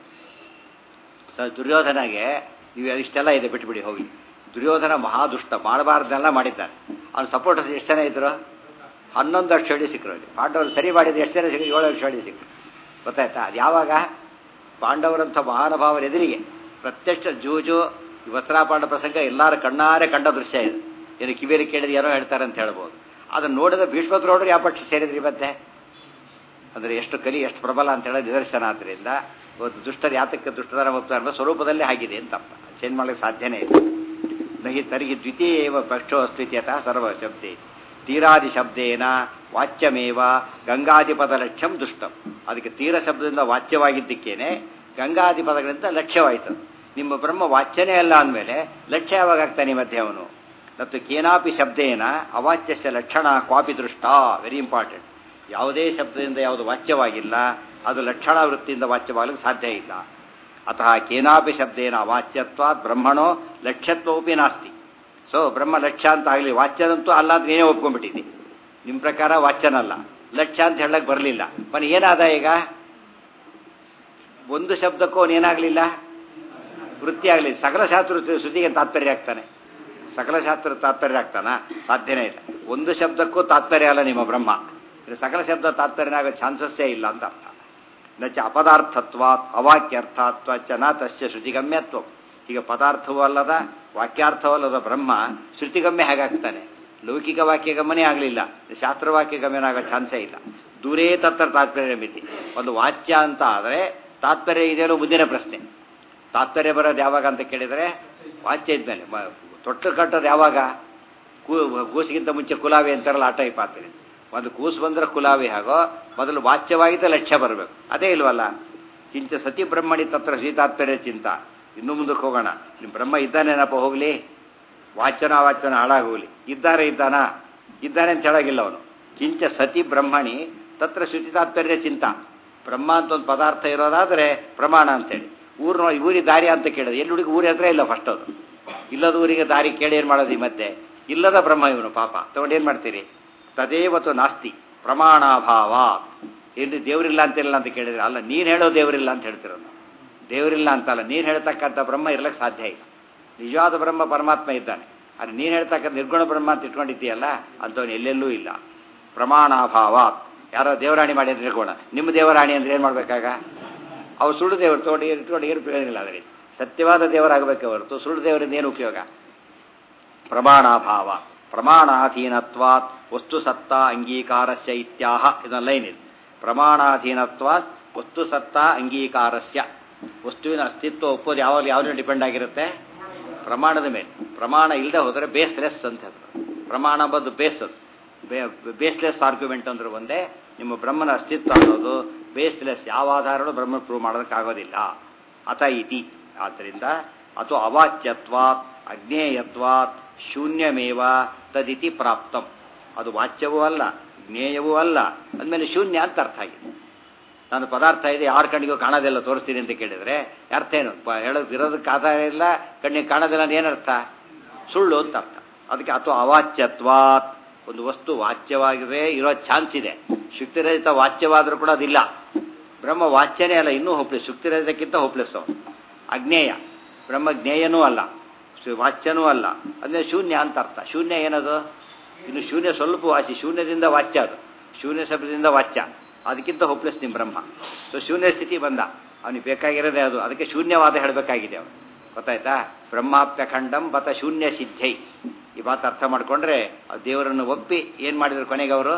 ಸ ದುರ್ಯೋಧನಗೆ ನೀವು ಇಷ್ಟೆಲ್ಲ ಇದೆ ಬಿಟ್ಬಿಡಿ ಹೋಗಿ ದುರ್ಯೋಧನ ಮಹಾದುಷ್ಟ ಮಾಡಬಾರ್ದನ್ನೆಲ್ಲ ಮಾಡಿದ್ದಾನೆ ಅವ್ನ ಸಪೋರ್ಟರ್ಸ್ ಎಷ್ಟು ಜನ ಇದ್ರು ಹನ್ನೊಂದು ಲಕ್ಷ ಹೇಳಿ ಸಿಕ್ಕರು ಅಲ್ಲಿ ಪಾಂಡವರು ಸರಿ ಮಾಡಿದ್ರೆ ಎಷ್ಟು ಜನ ಸಿಕ್ಕರು ಏಳು ಲಕ್ಷ ಹೇಳಿ ಸಿಕ್ಕರು ಗೊತ್ತಾಯ್ತಾ ಅದು ಯಾವಾಗ ಪಾಂಡವರಂಥ ಮಹಾನುಭಾವರ ಎದುರಿಗೆ ಪ್ರತ್ಯಕ್ಷ ಜೂಜು ಈ ವಸ್ತ್ರಾಪಾಂಡ ಪ್ರಸಂಗ ಎಲ್ಲರ ಕಣ್ಣಾರೆ ಕಂಡ ದೃಶ್ಯ ಇದು ಏನು ಕಿವಿಯಲ್ಲಿ ಕೇಳಿದ್ರೆ ಏನೋ ಹೇಳ್ತಾರೆ ಅಂತ ಹೇಳ್ಬೋದು ಅದನ್ನು ನೋಡಿದ ಭೀಷ್ಮದ್ರೋಡ್ರು ಯಾವ ಪಕ್ಷ ಸೇರಿದ್ರಿ ಮತ್ತೆ ಅಂದರೆ ಎಷ್ಟು ಕಲಿ ಎಷ್ಟು ಪ್ರಬಲ ಅಂತ ಹೇಳೋ ನಿದರ್ಶನ ಆದ್ದರಿಂದ ಇವತ್ತು ದುಷ್ಟರು ಯಾತಕ್ಕೆ ದುಷ್ಟದರ ಮುಕ್ತ ಅನ್ನೋ ಸ್ವರೂಪದಲ್ಲೇ ಆಗಿದೆ ಅಂತ ಅರ್ಥ ಚೇಂಜ್ ಮಾಡಲಿಕ್ಕೆ ಸಾಧ್ಯನೇ ಇಲ್ಲ ನಹಿ ತರ್ಹಿ ದ್ವಿತೀಯವ ಪಕ್ಷೋ ಅಸ್ತಿತ್ಯತ ಸರ್ವ ಶಬ್ದೇ ತೀರಾದಿ ಶಬ್ದೇನ ವಾಚ್ಯಮೇವ ಗಂಗಾದಿಪದ ಲಕ್ಷ್ಯಂ ದುಷ್ಟಂ ಅದಕ್ಕೆ ತೀರ ಶಬ್ದದಿಂದ ವಾಚ್ಯವಾಗಿದ್ದಕ್ಕೇನೆ ಗಂಗಾದಿ ಪದಗಳಿಂದ ಲಕ್ಷ್ಯವಾಯಿತು ನಿಮ್ಮ ಬ್ರಹ್ಮ ವಾಚ್ಯನೇ ಅಲ್ಲ ಅಂದಮೇಲೆ ಲಕ್ಷ್ಯ ಯಾವಾಗ ಆಗ್ತಾನೆ ಮಧ್ಯೆ ಅವನು ಮತ್ತು ಕೇನಾಪಿ ಶಬ್ದೇನ ಅವಾಚ್ಯಸ್ಯ ಲಕ್ಷಣ ಕ್ವಾಪಿ ದೃಷ್ಟ ವೆರಿ ಇಂಪಾರ್ಟೆಂಟ್ ಯಾವುದೇ ಶಬ್ದದಿಂದ ಯಾವುದು ವಾಚ್ಯವಾಗಿಲ್ಲ ಅದು ಲಕ್ಷಣ ವೃತ್ತಿಯಿಂದ ವಾಚ್ಯವಾಗಲಿಕ್ಕೆ ಸಾಧ್ಯ ಇಲ್ಲ ಅತಃ ಕೇನಾಪಿ ಶಬ್ದೇನ ಅವಾಚ್ಯತ್ವಾತ್ ಬ್ರಹ್ಮಣೋ ಲಕ್ಷ್ಯತ್ವೋಪಿ ನಾಸ್ತಿ ಸೊ ಬ್ರಹ್ಮ ಲಕ್ಷ್ಯ ಅಂತ ಆಗಲಿ ವಾಚ್ಯದಂತೂ ಅಲ್ಲ ಅಂತ ನೀನೇ ಒಪ್ಕೊಂಡ್ಬಿಟ್ಟಿದ್ದಿ ನಿಮ್ಮ ಪ್ರಕಾರ ವಾಚ್ಯನಲ್ಲ ಲಕ್ಷ ಅಂತ ಹೇಳಕ್ ಬರಲಿಲ್ಲ ಮನೆ ಏನಾದ ಈಗ ಒಂದು ಶಬ್ದಕ್ಕೂ ಅವನೇನಾಗಲಿಲ್ಲ ವೃತ್ತಿ ಆಗಲಿ ಸಕಲ ಶಾಸ್ತ್ರ ಶ್ರುತಿಗೆ ತಾತ್ಪರ್ಯ ಆಗ್ತಾನೆ ಸಕಲ ಶಾಸ್ತ್ರ ತಾತ್ಪರ್ಯ ಆಗ್ತಾನ ಸಾಧ್ಯನೇ ಇಲ್ಲ ಒಂದು ಶಬ್ದಕ್ಕೂ ತಾತ್ಪರ್ಯ ಅಲ್ಲ ನಿಮ್ಮ ಬ್ರಹ್ಮ ಇದು ಸಕಲ ಶಬ್ದ ತಾತ್ಪರ್ಯ ಆಗೋ ಚಾನ್ಸಸ್ಸೇ ಇಲ್ಲ ಅಂತ ಅರ್ಥ ನಚ ಅಪದಾರ್ಥತ್ವಾತ್ ಅವಾಕ್ಯರ್ಥತ್ವ ಚ ನ ತಸ್ಯ ಶ್ರುತಿಗಮ್ಯತ್ವ ಈಗ ಪದಾರ್ಥವೂ ಅಲ್ಲದ ವಾಕ್ಯಾರ್ಥವಲ್ಲದ ಬ್ರಹ್ಮ ಶ್ರುತಿಗಮ್ಯ ಹೇಗಾಗ್ತಾನೆ ಲೌಕಿಕ ವಾಕ್ಯಗಮನೇ ಆಗಲಿಲ್ಲ ಶಾಸ್ತ್ರವಾಕ್ಯ ಗಮನ ಆಗೋ ಚಾನ್ಸೇ ಇಲ್ಲ ದೂರೇ ತತ್ರ ತಾತ್ಪರ್ಯ ಮಿತಿ ಒಂದು ವಾಚ್ಯ ಅಂತ ಆದರೆ ತಾತ್ಪರ್ಯ ಇದೆಯಲ್ಲೋ ಮುಂದಿನ ಪ್ರಶ್ನೆ ತಾತ್ಪರ್ಯ ಬರೋದು ಯಾವಾಗ ಅಂತ ಕೇಳಿದರೆ ವಾಚ್ಯ ಇದ್ಮೇಲೆ ಮ- ತೊಟ್ಟು ಕಟ್ಟೋದು ಯಾವಾಗ ಕೂ ಕೂಸಿಗಿಂತ ಮುಂಚೆ ಕುಲಾವಿ ಅಂತಾರಲ್ಲ ಆ ಟೈಪ್ ಆಗ್ತದೆ ಒಂದು ಕೂಸು ಬಂದ್ರೆ ಕುಲಾವಿ ಹಾಗೋ ಮೊದಲು ವಾಚ್ಯವಾಗಿದ್ದ ಲಕ್ಷ್ಯ ಬರಬೇಕು ಅದೇ ಇಲ್ವಲ್ಲ ಕಿಂಚ ಸತಿ ಬ್ರಹ್ಮಣಿ ತತ್ರ ಸೀತಾತ್ಪರ್ಯ ಚಿಂತ ಇನ್ನು ಮುಂದಕ್ಕೆ ಹೋಗೋಣ ನಿಮ್ಮ ಬ್ರಹ್ಮ ಇದ್ದಾನೇನಪ್ಪ ಹೋಗ್ಲಿ ವಾಚನ ಅವಾಚನ ಹಾಳಾಗೋಗ್ಲಿ ಇದ್ದಾರೆ ಇದ್ದಾನಾ ಇದ್ದಾನೆ ಅಂತ ಹೇಳಾಗಿಲ್ಲ ಅವನು ಕಿಂಚ ಸತಿ ಬ್ರಹ್ಮಣಿ ತತ್ರ ಶ್ರುತಿ ತಾತ್ಪರ್ಯ ಚಿಂತ ಬ್ರಹ್ಮ ಅಂತ ಒಂದು ಪದಾರ್ಥ ಇರೋದಾದ್ರೆ ಪ್ರಮಾಣ ಅಂತೇಳಿ ಊರಿನ ಊರಿ ದಾರಿ ಅಂತ ಕೇಳೋದು ಎಲ್ಲಿ ಹುಡುಗಿ ಊರಿ ಹತ್ರ ಇಲ್ಲ ಫಸ್ಟ್ ಅದು ಇಲ್ಲದ ಊರಿಗೆ ದಾರಿ ಕೇಳಿ ಏನು ಮಾಡೋದು ಈ ಮಧ್ಯೆ ಇಲ್ಲದ ಬ್ರಹ್ಮ ಇವನು ಪಾಪ ತಗೊಂಡು ಏನು ಮಾಡ್ತೀರಿ ತದೇವತು ನಾಸ್ತಿ ಪ್ರಮಾಣಾಭಾವ ಎಲ್ಲಿ ದೇವರಿಲ್ಲ ಅಂತಿಲ್ಲ ಅಂತ ಕೇಳಿದ್ರೆ ಅಲ್ಲ ನೀನು ಹೇಳೋ ದೇವರಿಲ್ಲ ಅಂತ ಹೇಳ್ತಿರೋದು ದೇವರಿಲ್ಲ ಅಂತಲ್ಲ ನೀನು ಹೇಳ್ತಕ್ಕಂಥ ಬ್ರಹ್ಮ ಇರ್ಲಿಕ್ಕೆ ಸಾಧ್ಯ ಇಲ್ಲ ನಿಜವಾದ ಬ್ರಹ್ಮ ಪರಮಾತ್ಮ ಇದ್ದಾನೆ ಅದು ನೀನು ಹೇಳ್ತಕ್ಕಂಥ ನಿರ್ಗುಣ ಬ್ರಹ್ಮ ಅಂತ ಇಟ್ಕೊಂಡಿದ್ದೀಯಲ್ಲ ಅಂಥವನು ಎಲ್ಲೆಲ್ಲೂ ಇಲ್ಲ ಪ್ರಮಾಣಾಭಾವ ಯಾರೋ ದೇವರಾಣಿ ಮಾಡಿ ಅಂತ ತಿಳ್ಕೋಣ ನಿಮ್ಮ ದೇವರಾಣಿ ಅಂದ್ರೆ ಏನು ಮಾಡ್ಬೇಕಾಗ ಅವ್ರು ಸುಳ್ಳು ದೇವರು ತಗೊಂಡು ಇಟ್ಕೊಂಡು ಏನು ಪ್ರಯೋಜನ ಇಲ್ಲ ಅದರಲ್ಲಿ ಸತ್ಯವಾದ ದೇವರಾಗಬೇಕೆ ಹೊರತು ಸುಳ್ಳು ದೇವರಿಂದ ಏನು ಉಪಯೋಗ ಪ್ರಮಾಣಾಭಾವ ಪ್ರಮಾಣಾಧೀನತ್ವಾತ್ ವಸ್ತು ಸತ್ತ ಅಂಗೀಕಾರಸ್ಯ ಇತ್ಯಾಹ ಇದನ್ನ ಲೈನ್ ಇದೆ ಪ್ರಮಾಣಾಧೀನತ್ವಾತ್ ವಸ್ತು ಸತ್ತ ಅಂಗೀಕಾರಸ್ಯ ವಸ್ತುವಿನ ಅಸ್ತಿತ್ವ ಒಪ್ಪೋದು ಯಾವಾಗ ಯಾವ್ದು ಡಿಪೆಂಡ್ ಆಗಿರುತ್ತೆ ಪ್ರಮಾಣದ ಮೇಲೆ ಪ್ರಮಾಣ ಇಲ್ಲದೆ ಹೋದರೆ ಬೇಸ್ಲೆಸ್ ಅಂತ ಹೆಸರು ಪ್ರಮಾಣ ಬಂದು ಬೇಸ್ ಅದು ಬೇಸ್ಲೆಸ್ ಆರ್ಗ್ಯುಮೆಂಟ್ ಅಂದ್ರೆ ಒಂದೇ ನಿಮ್ಮ ಬ್ರಹ್ಮನ ಅಸ್ತಿತ್ವ ಅನ್ನೋದು ಬೇಸ್ಲೆಸ್ ಯಾವ ಆಧಾರಗಳು ಬ್ರಹ್ಮ ಪ್ರೂವ್ ಮಾಡೋದಕ್ಕಾಗೋದಿಲ್ಲ ಅತ ಇತಿ ಆದ್ದರಿಂದ ಅಥವಾ ಅವಾಚ್ಯತ್ವಾತ್ ಅಜ್ಞೇಯತ್ವಾತ್ ಶೂನ್ಯಮೇವ ತದಿತಿ ಪ್ರಾಪ್ತಂ ಅದು ವಾಚ್ಯವೂ ಅಲ್ಲ ಜ್ಞೇಯವೂ ಅಲ್ಲ ಅಂದಮೇಲೆ ಶೂನ್ಯ ಅಂತ ಅರ್ಥ ಆಗಿದೆ ನಾನು ಪದಾರ್ಥ ಇದೆ ಯಾರ ಕಣ್ಣಿಗೂ ಕಾಣೋದಿಲ್ಲ ತೋರಿಸ್ತೀನಿ ಅಂತ ಕೇಳಿದ್ರೆ ಅರ್ಥ ಏನು ಪ- ಹೇಳೋದು ಇರೋದಕ್ಕೆ ಆಧಾರ ಇಲ್ಲ ಕಣ್ಣಿಗೆ ಕಾಣೋದಿಲ್ಲ ಅಂತ ಏನರ್ಥ ಸುಳ್ಳು ಅಂತ ಅರ್ಥ ಅದಕ್ಕೆ ಅಥವಾ ಅವಾಚ್ಯತ್ವಾತ್ ಒಂದು ವಸ್ತು ವಾಚ್ಯವಾಗಿದೆ ಇರೋ ಚಾನ್ಸ್ ಇದೆ ಶುಕ್ತಿರಹಿತ ವಾಚ್ಯವಾದರೂ ಕೂಡ ಅದಿಲ್ಲ ಬ್ರಹ್ಮ ವಾಚ್ಯನೇ ಅಲ್ಲ ಇನ್ನೂ ಹೋಪ್ಲೆಸ್ ಶುಕ್ತಿರಹಿತಕ್ಕಿಂತ ಹೋಪ್ಲೆಸ್ ಅವನು ಅಜ್ಞೇಯ ಬ್ರಹ್ಮ ಜ್ಞೇಯನೂ ಅಲ್ಲ ಶು- ವಾಚ್ಯನೂ ಅಲ್ಲ ಅಂದರೆ ಶೂನ್ಯ ಅಂತ ಅರ್ಥ ಶೂನ್ಯ ಏನದು ಇನ್ನು ಶೂನ್ಯ ಸ್ವಲ್ಪ ವಾಚಿ ಶೂನ್ಯದಿಂದ ವಾಚ್ಯ ಅದು ಶೂನ್ಯ ಶಬ್ದದಿಂದ ವಾಚ್ಯ ಅದಕ್ಕಿಂತ ಹೋಪ್ಲೆಸ್ ನಿಮ್ಮ ಬ್ರಹ್ಮ ಸೊ ಶೂನ್ಯ ಸ್ಥಿತಿ ಬಂದ ಅವನಿಗೆ ಬೇಕಾಗಿರೋದೇ ಅದು ಅದಕ್ಕೆ ಶೂನ್ಯವಾದ ಹೇಳಬೇಕಾಗಿದೆ ಅವನು ಗೊತ್ತಾಯ್ತಾ ಬ್ರಹ್ಮಾಪ್ಯಖಂಡಂ ಬತ ಶೂನ್ಯ ಸಿದ್ಧೈ ಈ ಮಾತು ಅರ್ಥ ಮಾಡ್ಕೊಂಡ್ರೆ ಆ ದೇವರನ್ನು ಒಪ್ಪಿ ಏನು ಮಾಡಿದ್ರು ಕೊನೆಗೆ ಅವರು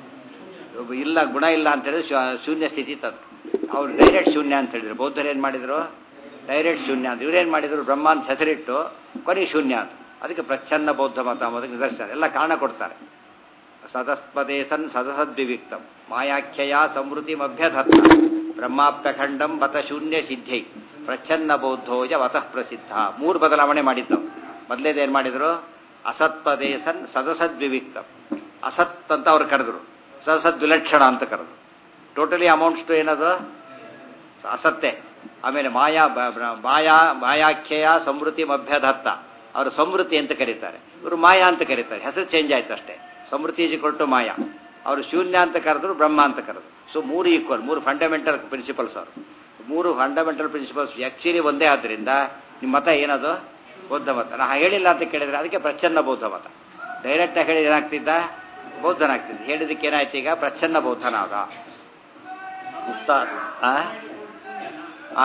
ಒಬ್ಬ ಇಲ್ಲ ಗುಣ ಇಲ್ಲ ಅಂತ ಹೇಳಿದ್ರೆ ಶೂ- ಶೂನ್ಯ ಸ್ಥಿತಿ ತಂದು ಅವ್ರು ಡೈರೆಕ್ಟ್ ಶೂನ್ಯ ಅಂತ ಹೇಳಿದ್ರು ಬೌದ್ಧರು ಏನು ಮಾಡಿದ್ರು ಡೈರೆಕ್ಟ್ ಶೂನ್ಯ ಅಂತ ಇವ್ರೇನು ಮಾಡಿದ್ರು ಬ್ರಹ್ಮ ಅಂತ ಹೆಸರಿಟ್ಟು ಕೊನೆಗೆ ಶೂನ್ಯ ಅಂತ ಅದಕ್ಕೆ ಪ್ರಚ್ಛನ್ನ ಬೌದ್ಧ ಮತ ಅನ್ನೋದಕ್ಕೆ ನಿದರ್ಶನ ಎಲ್ಲ ಕಾರಣ ಕೊಡ್ತಾರೆ ಸದಸ್ಪದೇ ಸನ್ ಸದಸದ್ವಿವಿಕ್ತಂ ಮಾಯಾಖ್ಯಯ ಸಮೃದ್ಧಿಮಭ್ಯಧತ್ತ ಬ್ರಹ್ಮಾಪ್ಯಖಂಡಂ ಬತ ಶೂನ್ಯ ಸಿದ್ಧೈ ಪ್ರಚ್ಛನ್ನ ಬೌದ್ಧೋಜ ವತಃ ಪ್ರಸಿದ್ಧ ಮೂರು ಬದಲಾವಣೆ ಮಾಡಿದ್ದವು ಮೊದಲೇದೇನು ಮಾಡಿದ್ರು ಅಸತ್ಪದೇ ಸನ್ ಸದಸದ್ವಿವಿಕ್ತಂ ಅಸತ್ ಅಂತ ಅವ್ರು ಕರೆದ್ರು ಸದಸದ್ವಿಲಕ್ಷಣ ಅಂತ ಕರೆದ್ರು ಟೋಟಲಿ ಅಮೌಂಟ್ಸ್ ಏನದು ಅಸತ್ತೆ ಆಮೇಲೆ ಮಾಯಾ ಬ- ಬ- ಮಾಯಾ ಮಾಯಾಖ್ಯಯ ಸಮೃದ್ಧಿ ಮಭ್ಯದತ್ತ ಅವರು ಸಮೃದ್ಧಿ ಅಂತ ಕರೀತಾರೆ ಇವರು ಮಾಯಾ ಅಂತ ಕರೀತಾರೆ ಹೆಸರು ಚೇಂಜ್ ಆಯ್ತು ಅಷ್ಟೇ ಸಮೃದ್ಧಿ ಈಜಿ ಕೊಟ್ಟು ಮಾಯಾ ಅವರು ಶೂನ್ಯ ಅಂತ ಕರೆದ್ರು ಬ್ರಹ್ಮ ಅಂತ ಕರೆದ್ರು ಸೊ ಮೂರು ಈಕ್ವಲ್ ಮೂರು ಫಂಡಮೆಂಟಲ್ ಪ್ರಿನ್ಸಿಪಲ್ಸ್ ಅವರು ಮೂರು ಫಂಡಮೆಂಟಲ್ ಪ್ರಿನ್ಸಿಪಲ್ಸ್ ಆ್ಯಕ್ಚುಲಿ ಒಂದೇ ಆದ್ದರಿಂದ ನಿಮ್ಮ ಮತ ಏನದು ಬೌದ್ಧ ಮತ ನಾ ಹೇಳಿಲ್ಲ ಅಂತ ಕೇಳಿದ್ರೆ ಅದಕ್ಕೆ ಪ್ರಚ್ಛನ್ನ ಬೌದ್ಧ ಮತ ಡೈರೆಕ್ಟಾಗಿ ಹೇಳಿದ್ರೆ ಏನಾಗ್ತಿದ್ದ ಬೌದ್ಧನಾಗ್ತಿದ್ದ ಹೇಳಿದಕ್ಕೆ ಏನಾಯ್ತು ಈಗ ಪ್ರಚ್ಛನ್ನ ಬೌದ್ಧನಾದ ಮುಕ್ತ ಆ? ಆ?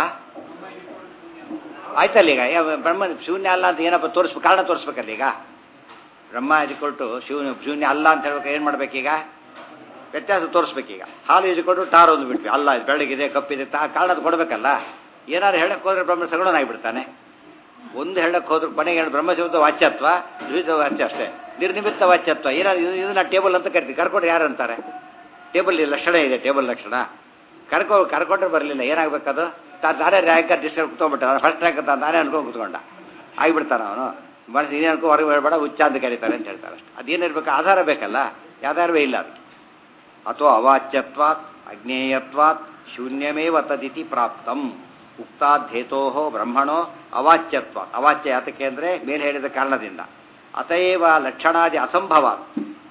ಆಯ್ತಲ್ಲ ಈಗ ಯಾವ- ಬ್ರಹ್ಮ ಶೂನ್ಯ ಅಲ್ಲ ಅಂತ ಏನಪ್ಪ ತೋರಿಸ್ಬೇಕು ಕಾರಣ ತೋರಿಸ್ಬೇಕಲ್ಲ ಈಗ ಬ್ರಹ್ಮ ಇದ್ಕೊಟ್ಟು ಶೂನ್ಯ ಶೂನ್ಯ ಅಲ್ಲ ಅಂತ ಹೇಳ್ಬೇಕು ಏನು ಮಾಡ್ಬೇಕೀಗ ವ್ಯತ್ಯಾಸ ತೋರಿಸ್ಬೇಕೀಗ ಹಾಲು ಇದ್ಕೊಂಡು ಟಾರ್ ಒಂದು ಬಿಟ್ವಿ ಅಲ್ಲ ಇದು ಬೆಳಗಿದೆ ಕಪ್ಪಿದೆ ತಾ ಕಾರಣದ ಕೊಡಬೇಕಲ್ಲ ಏನಾದ್ರು ಹೇಳಕ್ಕೆ ಹೋದ್ರೆ ಬ್ರಹ್ಮ ಸಗುಣನಾಗಿಬಿಡ್ತಾನೆ ಒಂದು ಹೇಳಕ್ಕೆ ಹೋದ್ರೆ ಕೊನೆಗೆ ಹೇಳಿ ಬ್ರಹ್ಮಶಬ್ದ ವಾಚ್ಯತ್ವ ದ್ವಿಧ ವಾಚ್ಯ ಅಷ್ಟೇ ನಿರ್ನಿಮಿತ್ತ ವಾಚ್ಯತ್ವ ಏನಾದ್ರು ಇದು- ಇದನ್ನ ಟೇಬಲ್ ಅಂತ ಕರಿತೀವಿ ಕರ್ಕೊಂಡು ಯಾರು ಅಂತಾರೆ ಟೇಬಲ್ ಲಕ್ಷಣ ಇದೆ ಟೇಬಲ್ ಲಕ್ಷಣ ಕರ್ಕೊ ಕರ್ಕೊಂಡ್ರೆ ಬರಲಿಲ್ಲ ಏನಾಗಬೇಕದು ತಾನು ನಾನೇ ರ್ಯಾಂಕ್ ಡಿಸ್ಟರ್ ಕುತ್ಕೊಂಡ್ಬಿಟ್ಟ ನಾನು ಫಸ್ಟ್ ರ್ಯಾಂಕ್ ಅಂತ ನಾನೇ ಅನ್ಕೊಂಡು ಕುತ್ಕೊಂಡ ಆಗಿಬಿಡ್ತಾನೆ ಅವನು ಮನಸ್ಸು ನೀನು ಅನ್ಕೋ ಹೊರಗೆ ಹೇಳ್ಬೇಡ ಹುಚ್ಚ ಅಂತ ಕರೀತಾರೆ ಅಂತ ಹೇಳ್ತಾರೆ ಅಷ್ಟೇ ಅದೇನಿರ್ಬೇಕು ಆಧಾರ ಬೇಕಲ್ಲ ಯಾವ್ದಾರವೇ ಇಲ್ಲ ಅದಕ್ಕೆ ಅಥವಾ ಅವಾಚ್ಯತ್ವಾತ್ ಅಜ್ಞೇಯತ್ವಾತ್ ಶೂನ್ಯಮೇವ ತದಿತಿ ಪ್ರಾಪ್ತಂ ಉಕ್ತಾಧೇತೋ ಬ್ರಹ್ಮಣೋ ಅವಾಚ್ಯತ್ವ ಅವಾಚ್ಯ ಯಾತಕ್ಕೆ ಅಂದರೆ ಮೇಲೆ ಹೇಳಿದ ಕಾರಣದಿಂದ ಅತಯೇವ ಲಕ್ಷಣಾದಿ ಅಸಂಭವಾತ್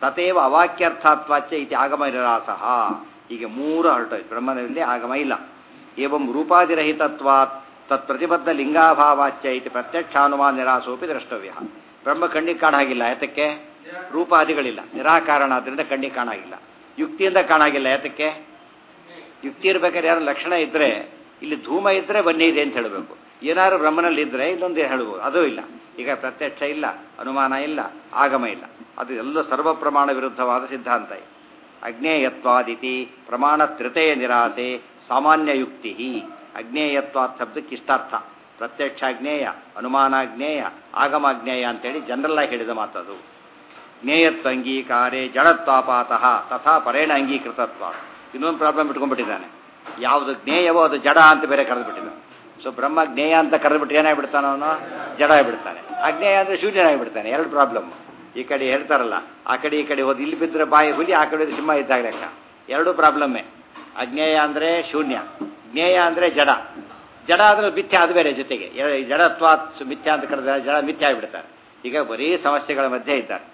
ತಥೇವ ಅವಾಕ್ಯರ್ಥಾತ್ವಾಚ್ಯ ಇತಿ ಆಗಮ ನಿರಾಸಃ ಹೀಗೆ ಮೂರು ಹೊರಟೋಯ್ತು ಬ್ರಹ್ಮನಲ್ಲಿ ಆಗಮ ಇಲ್ಲ ಏವಂ ರೂಪಾದಿರಹಿತತ್ವಾತ್ ತತ್ಪ್ರತಿಬದ್ಧ ಲಿಂಗಾಭಾವಾಚ್ಯ ಇತಿ ಪ್ರತ್ಯಕ್ಷಾನುಮಾನ ನಿರಾಸೋಪಿ ದ್ರಷ್ಟವ್ಯ ಬ್ರಹ್ಮ ಕಣ್ಣಿಗೆ ಕಾಣಾಗಿಲ್ಲ ಯಾತಕ್ಕೆ ರೂಪಾದಿಗಳಿಲ್ಲ ನಿರಾಕಾರಣ ಆದ್ರಿಂದ ಕಣ್ಣಿಗೆ ಕಾಣಾಗಿಲ್ಲ ಯುಕ್ತಿಯಿಂದ ಕಾಣಾಗಿಲ್ಲ ಯಾತಕ್ಕೆ ಯುಕ್ತಿ ಇರ್ಬೇಕಾದ್ರೆ ಯಾರು ಲಕ್ಷಣ ಇದ್ರೆ ಇಲ್ಲಿ ಧೂಮ ಇದ್ರೆ ಬನ್ನಿ ಇದೆ ಅಂತ ಹೇಳಬೇಕು ಏನಾದ್ರು ಬ್ರಹ್ಮನಲ್ಲಿ ಇದ್ರೆ ಇನ್ನೊಂದು ಹೇಳ್ಬೋದು ಅದೂ ಇಲ್ಲ ಈಗ ಪ್ರತ್ಯಕ್ಷ ಇಲ್ಲ ಅನುಮಾನ ಇಲ್ಲ ಆಗಮ ಇಲ್ಲ ಅದು ಎಲ್ಲ ಸರ್ವ ಪ್ರಮಾಣ ವಿರುದ್ಧವಾದ ಸಿದ್ಧಾಂತ ಇದೆ ಅಜ್ಞೇಯತ್ವಾದಿತಿ ಪ್ರಮಾಣ ತ್ರಿತೆಯ ನಿರಾಸೆ ಸಾಮಾನ್ಯ ಯುಕ್ತಿ ಅಜ್ಞೇಯತ್ವಾದ ಶಬ್ದಕ್ಕೆ ಇಷ್ಟಾರ್ಥ ಪ್ರತ್ಯಕ್ಷ ಅಜ್ಞೇಯ ಅನುಮಾನಾಜ್ಞೇಯ ಆಗಮಾಜ್ಞೇಯ ಅಂತೇಳಿ ಜನರಲ್ ಆಗಿ ಹೇಳಿದ ಮಾತದು ಜ್ಞೇಯತ್ವ ಅಂಗೀಕಾರೇ ಜಡತ್ವಾಪಾತಃ ತಥಾ ಪರೇಣ ಅಂಗೀಕೃತತ್ವ ಇನ್ನೊಂದು ಪ್ರಾಬ್ಲಮ್ ಇಟ್ಕೊಂಡ್ಬಿಟ್ಟಿದ್ದಾನೆ ಯಾವುದು ಜ್ಞೇಯವೋ ಅದು ಜಡ ಅಂತ ಬೇರೆ ಕರೆದುಬಿಟ್ಟಿದ್ದಾನೆ ಸೊ ಬ್ರಹ್ಮ ಜ್ಞೇಯ ಅಂತ ಕರೆದ್ಬಿಟ್ಟು ಏನಾಗ್ಬಿಡ್ತಾನೆ ಅವನು ಜಡ ಆಗಿಬಿಡ್ತಾನೆ ಅಜ್ಞೇಯ ಅಂದ್ರೆ ಶೂನ್ಯನಾಗಿಬಿಡ್ತಾನೆ ಎರಡು ಪ್ರಾಬ್ಲಮ್ ಈ ಕಡೆ ಹೇಳ್ತಾರಲ್ಲ ಆ ಕಡೆ ಈ ಕಡೆ ಹೋದ್ ಇಲ್ಲಿ ಬಿದ್ದರೆ ಬಾಯಿ ಹುಲಿ ಆ ಕಡೆ ಸಿಂಹ ಇದ್ದಾಗ ಲೆಕ್ಕ ಎರಡೂ ಪ್ರಾಬ್ಲಮ್ಮೇ ಅಜ್ಞೇಯ ಅಂದ್ರೆ ಶೂನ್ಯ ಜ್ಞೇಯ ಅಂದ್ರೆ ಜಡ ಜಡ ಅಂದ್ರೆ ಮಿಥ್ಯ ಅದು ಬೇರೆ ಜೊತೆಗೆ ಎ- ಜಡತ್ವ ಮಿಥ್ಯ ಅಂತ ಕರೆದ ಜಡ ಮಿಥ್ಯ ಆಗಿಬಿಡ್ತಾರೆ ಈಗ ಬರೀ ಸಮಸ್ಯೆಗಳ ಮಧ್ಯೆ ಇದ್ದಾರೆ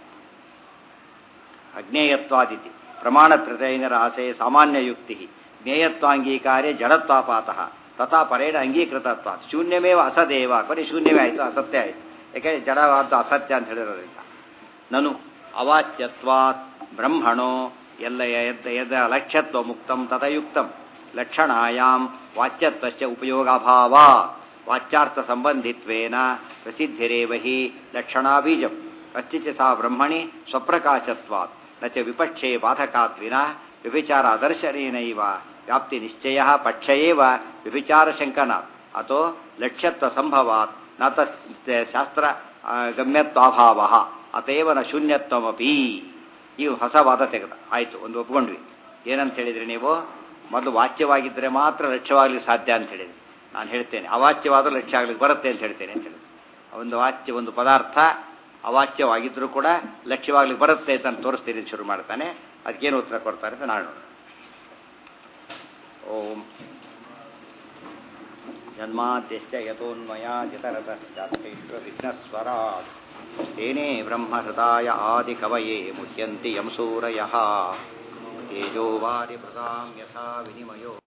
ಅಜ್ಞೇಯತ್ವಾದಿತಿ ಪ್ರಮಾಣ ತ್ರಿತೈನರ ಆಸೆ ಸಾಮಾನ್ಯ ಯುಕ್ತಿ ಜ್ಞೇಯತ್ವಾಂಗೀಕಾರೇ ಜಡತ್ವಾಪಾತಃ ತಥಾ ಪರೇಣ ಅಂಗೀಕೃತತ್ವ ಶೂನ್ಯಮೇವ ಅಸದೇವ ಕೊನೆ ಶೂನ್ಯವೇ ಆಯಿತು ಅಸತ್ಯ ಆಯಿತು ಯಾಕೆಂದರೆ ಜಡವಾದ ಅಸತ್ಯ ಅಂತ ಹೇಳಿರೋದ್ರಿಂದ ನನು ಅವಾಚ್ಯತ್ವಾತ್ ಬ್ರಹ್ಮಣೋ ಎಲ್ಲ ಯದ್ ಯದ ಲಕ್ಷ್ಯತ್ವ ಮುಕ್ತಂ ತಥಯುಕ್ತಂ ಲಕ್ಷಣಾಯಾಮ್ ವಾಚ್ಯತ್ವಸ್ಯ ಉಪಯೋಗಾಭಾವ ವಾಚ್ಯಾರ್ಥ ಸಂಬಂಧಿತ್ವೇನ ಪ್ರಸಿದ್ಧಿರೇವ ಹಿ ಲಕ್ಷಣಾ ಬೀಜಂ ಅಸ್ತಿಚ ಸಾ ಬ್ರಹ್ಮಣಿ ಸ್ವಪ್ರಕಾಶತ್ವಾತ್ ನ ಚ ವಿಪಕ್ಷೇ ಬಾಧಕಾದ್ವಿನ ವ್ಯಭಿಚಾರ ಅದರ್ಶನೇನೈವ ವ್ಯಾಪ್ತಿ ನಿಶ್ಚಯ ಪಕ್ಷ ಏವ ವ್ಯಭಿಚಾರ ಶಂಕನಾತ್ ಅಥೋ ಲಕ್ಷ್ಯತ್ವ ಸಂಭವಾತ್ ನ ತಸ್ಯ ಶಾಸ್ತ್ರ ಆ, ಗಮ್ಯತ್ವಾಭಾವ ಅತೇವ ನ ಶೂನ್ಯತ್ವಮಪಿ ಇವು ಹೊಸ ವಾದ ತೆಗೆದ ಆಯಿತು ಒಂದು ಒಪ್ಕೊಂಡ್ವಿ ಏನಂತ ಹೇಳಿದ್ರಿ ನೀವು ಮೊದಲು ವಾಚ್ಯವಾಗಿದ್ದರೆ ಮಾತ್ರ ಲಕ್ಷ್ಯವಾಗಲಿಕ್ಕೆ ಸಾಧ್ಯ ಅಂತ ಹೇಳಿದ್ರಿ ನಾನು ಹೇಳ್ತೇನೆ ಅವಾಚ್ಯವಾದರೂ ಲಕ್ಷ್ಯ ಆಗ್ಲಿಕ್ಕೆ ಬರುತ್ತೆ ಅಂತ ಹೇಳ್ತೇನೆ ಅಂತ ಹೇಳಿದ್ರು ಒಂದು ವಾಚ್ಯ ಒಂದು ಪದಾರ್ಥ ಅವಾಚ್ಯವಾಗಿದ್ದರೂ ಕೂಡ ಲಕ್ಷ್ಯವಾಗ್ಲಿಕ್ಕೆ ಬರುತ್ತೆ ಅಂತ ನಾನು ತೋರಿಸ್ತೀನಿ ಅಂತ ಶುರು ಮಾಡ್ತಾನೆ ಅದಕ್ಕೇನು ಉತ್ತರ ಕೊಡ್ತಾರೆ ಅಂತ ನಾನು ನೋಡೋಣ ಓಂ ಜನ್ಮಾದ್ಯಶ್ಚ ಯತೋನ್ಮಯಾಜಿತರತಶ್ಚಾತ್ತೈಶ್ವವಿಘ್ನಸ್ವರಾಟ್ तेने ब्रह्महृदाय आदिकवये मुह्यन्ति यं सूरयः तेजो वारिभृतां यथा विनिमयो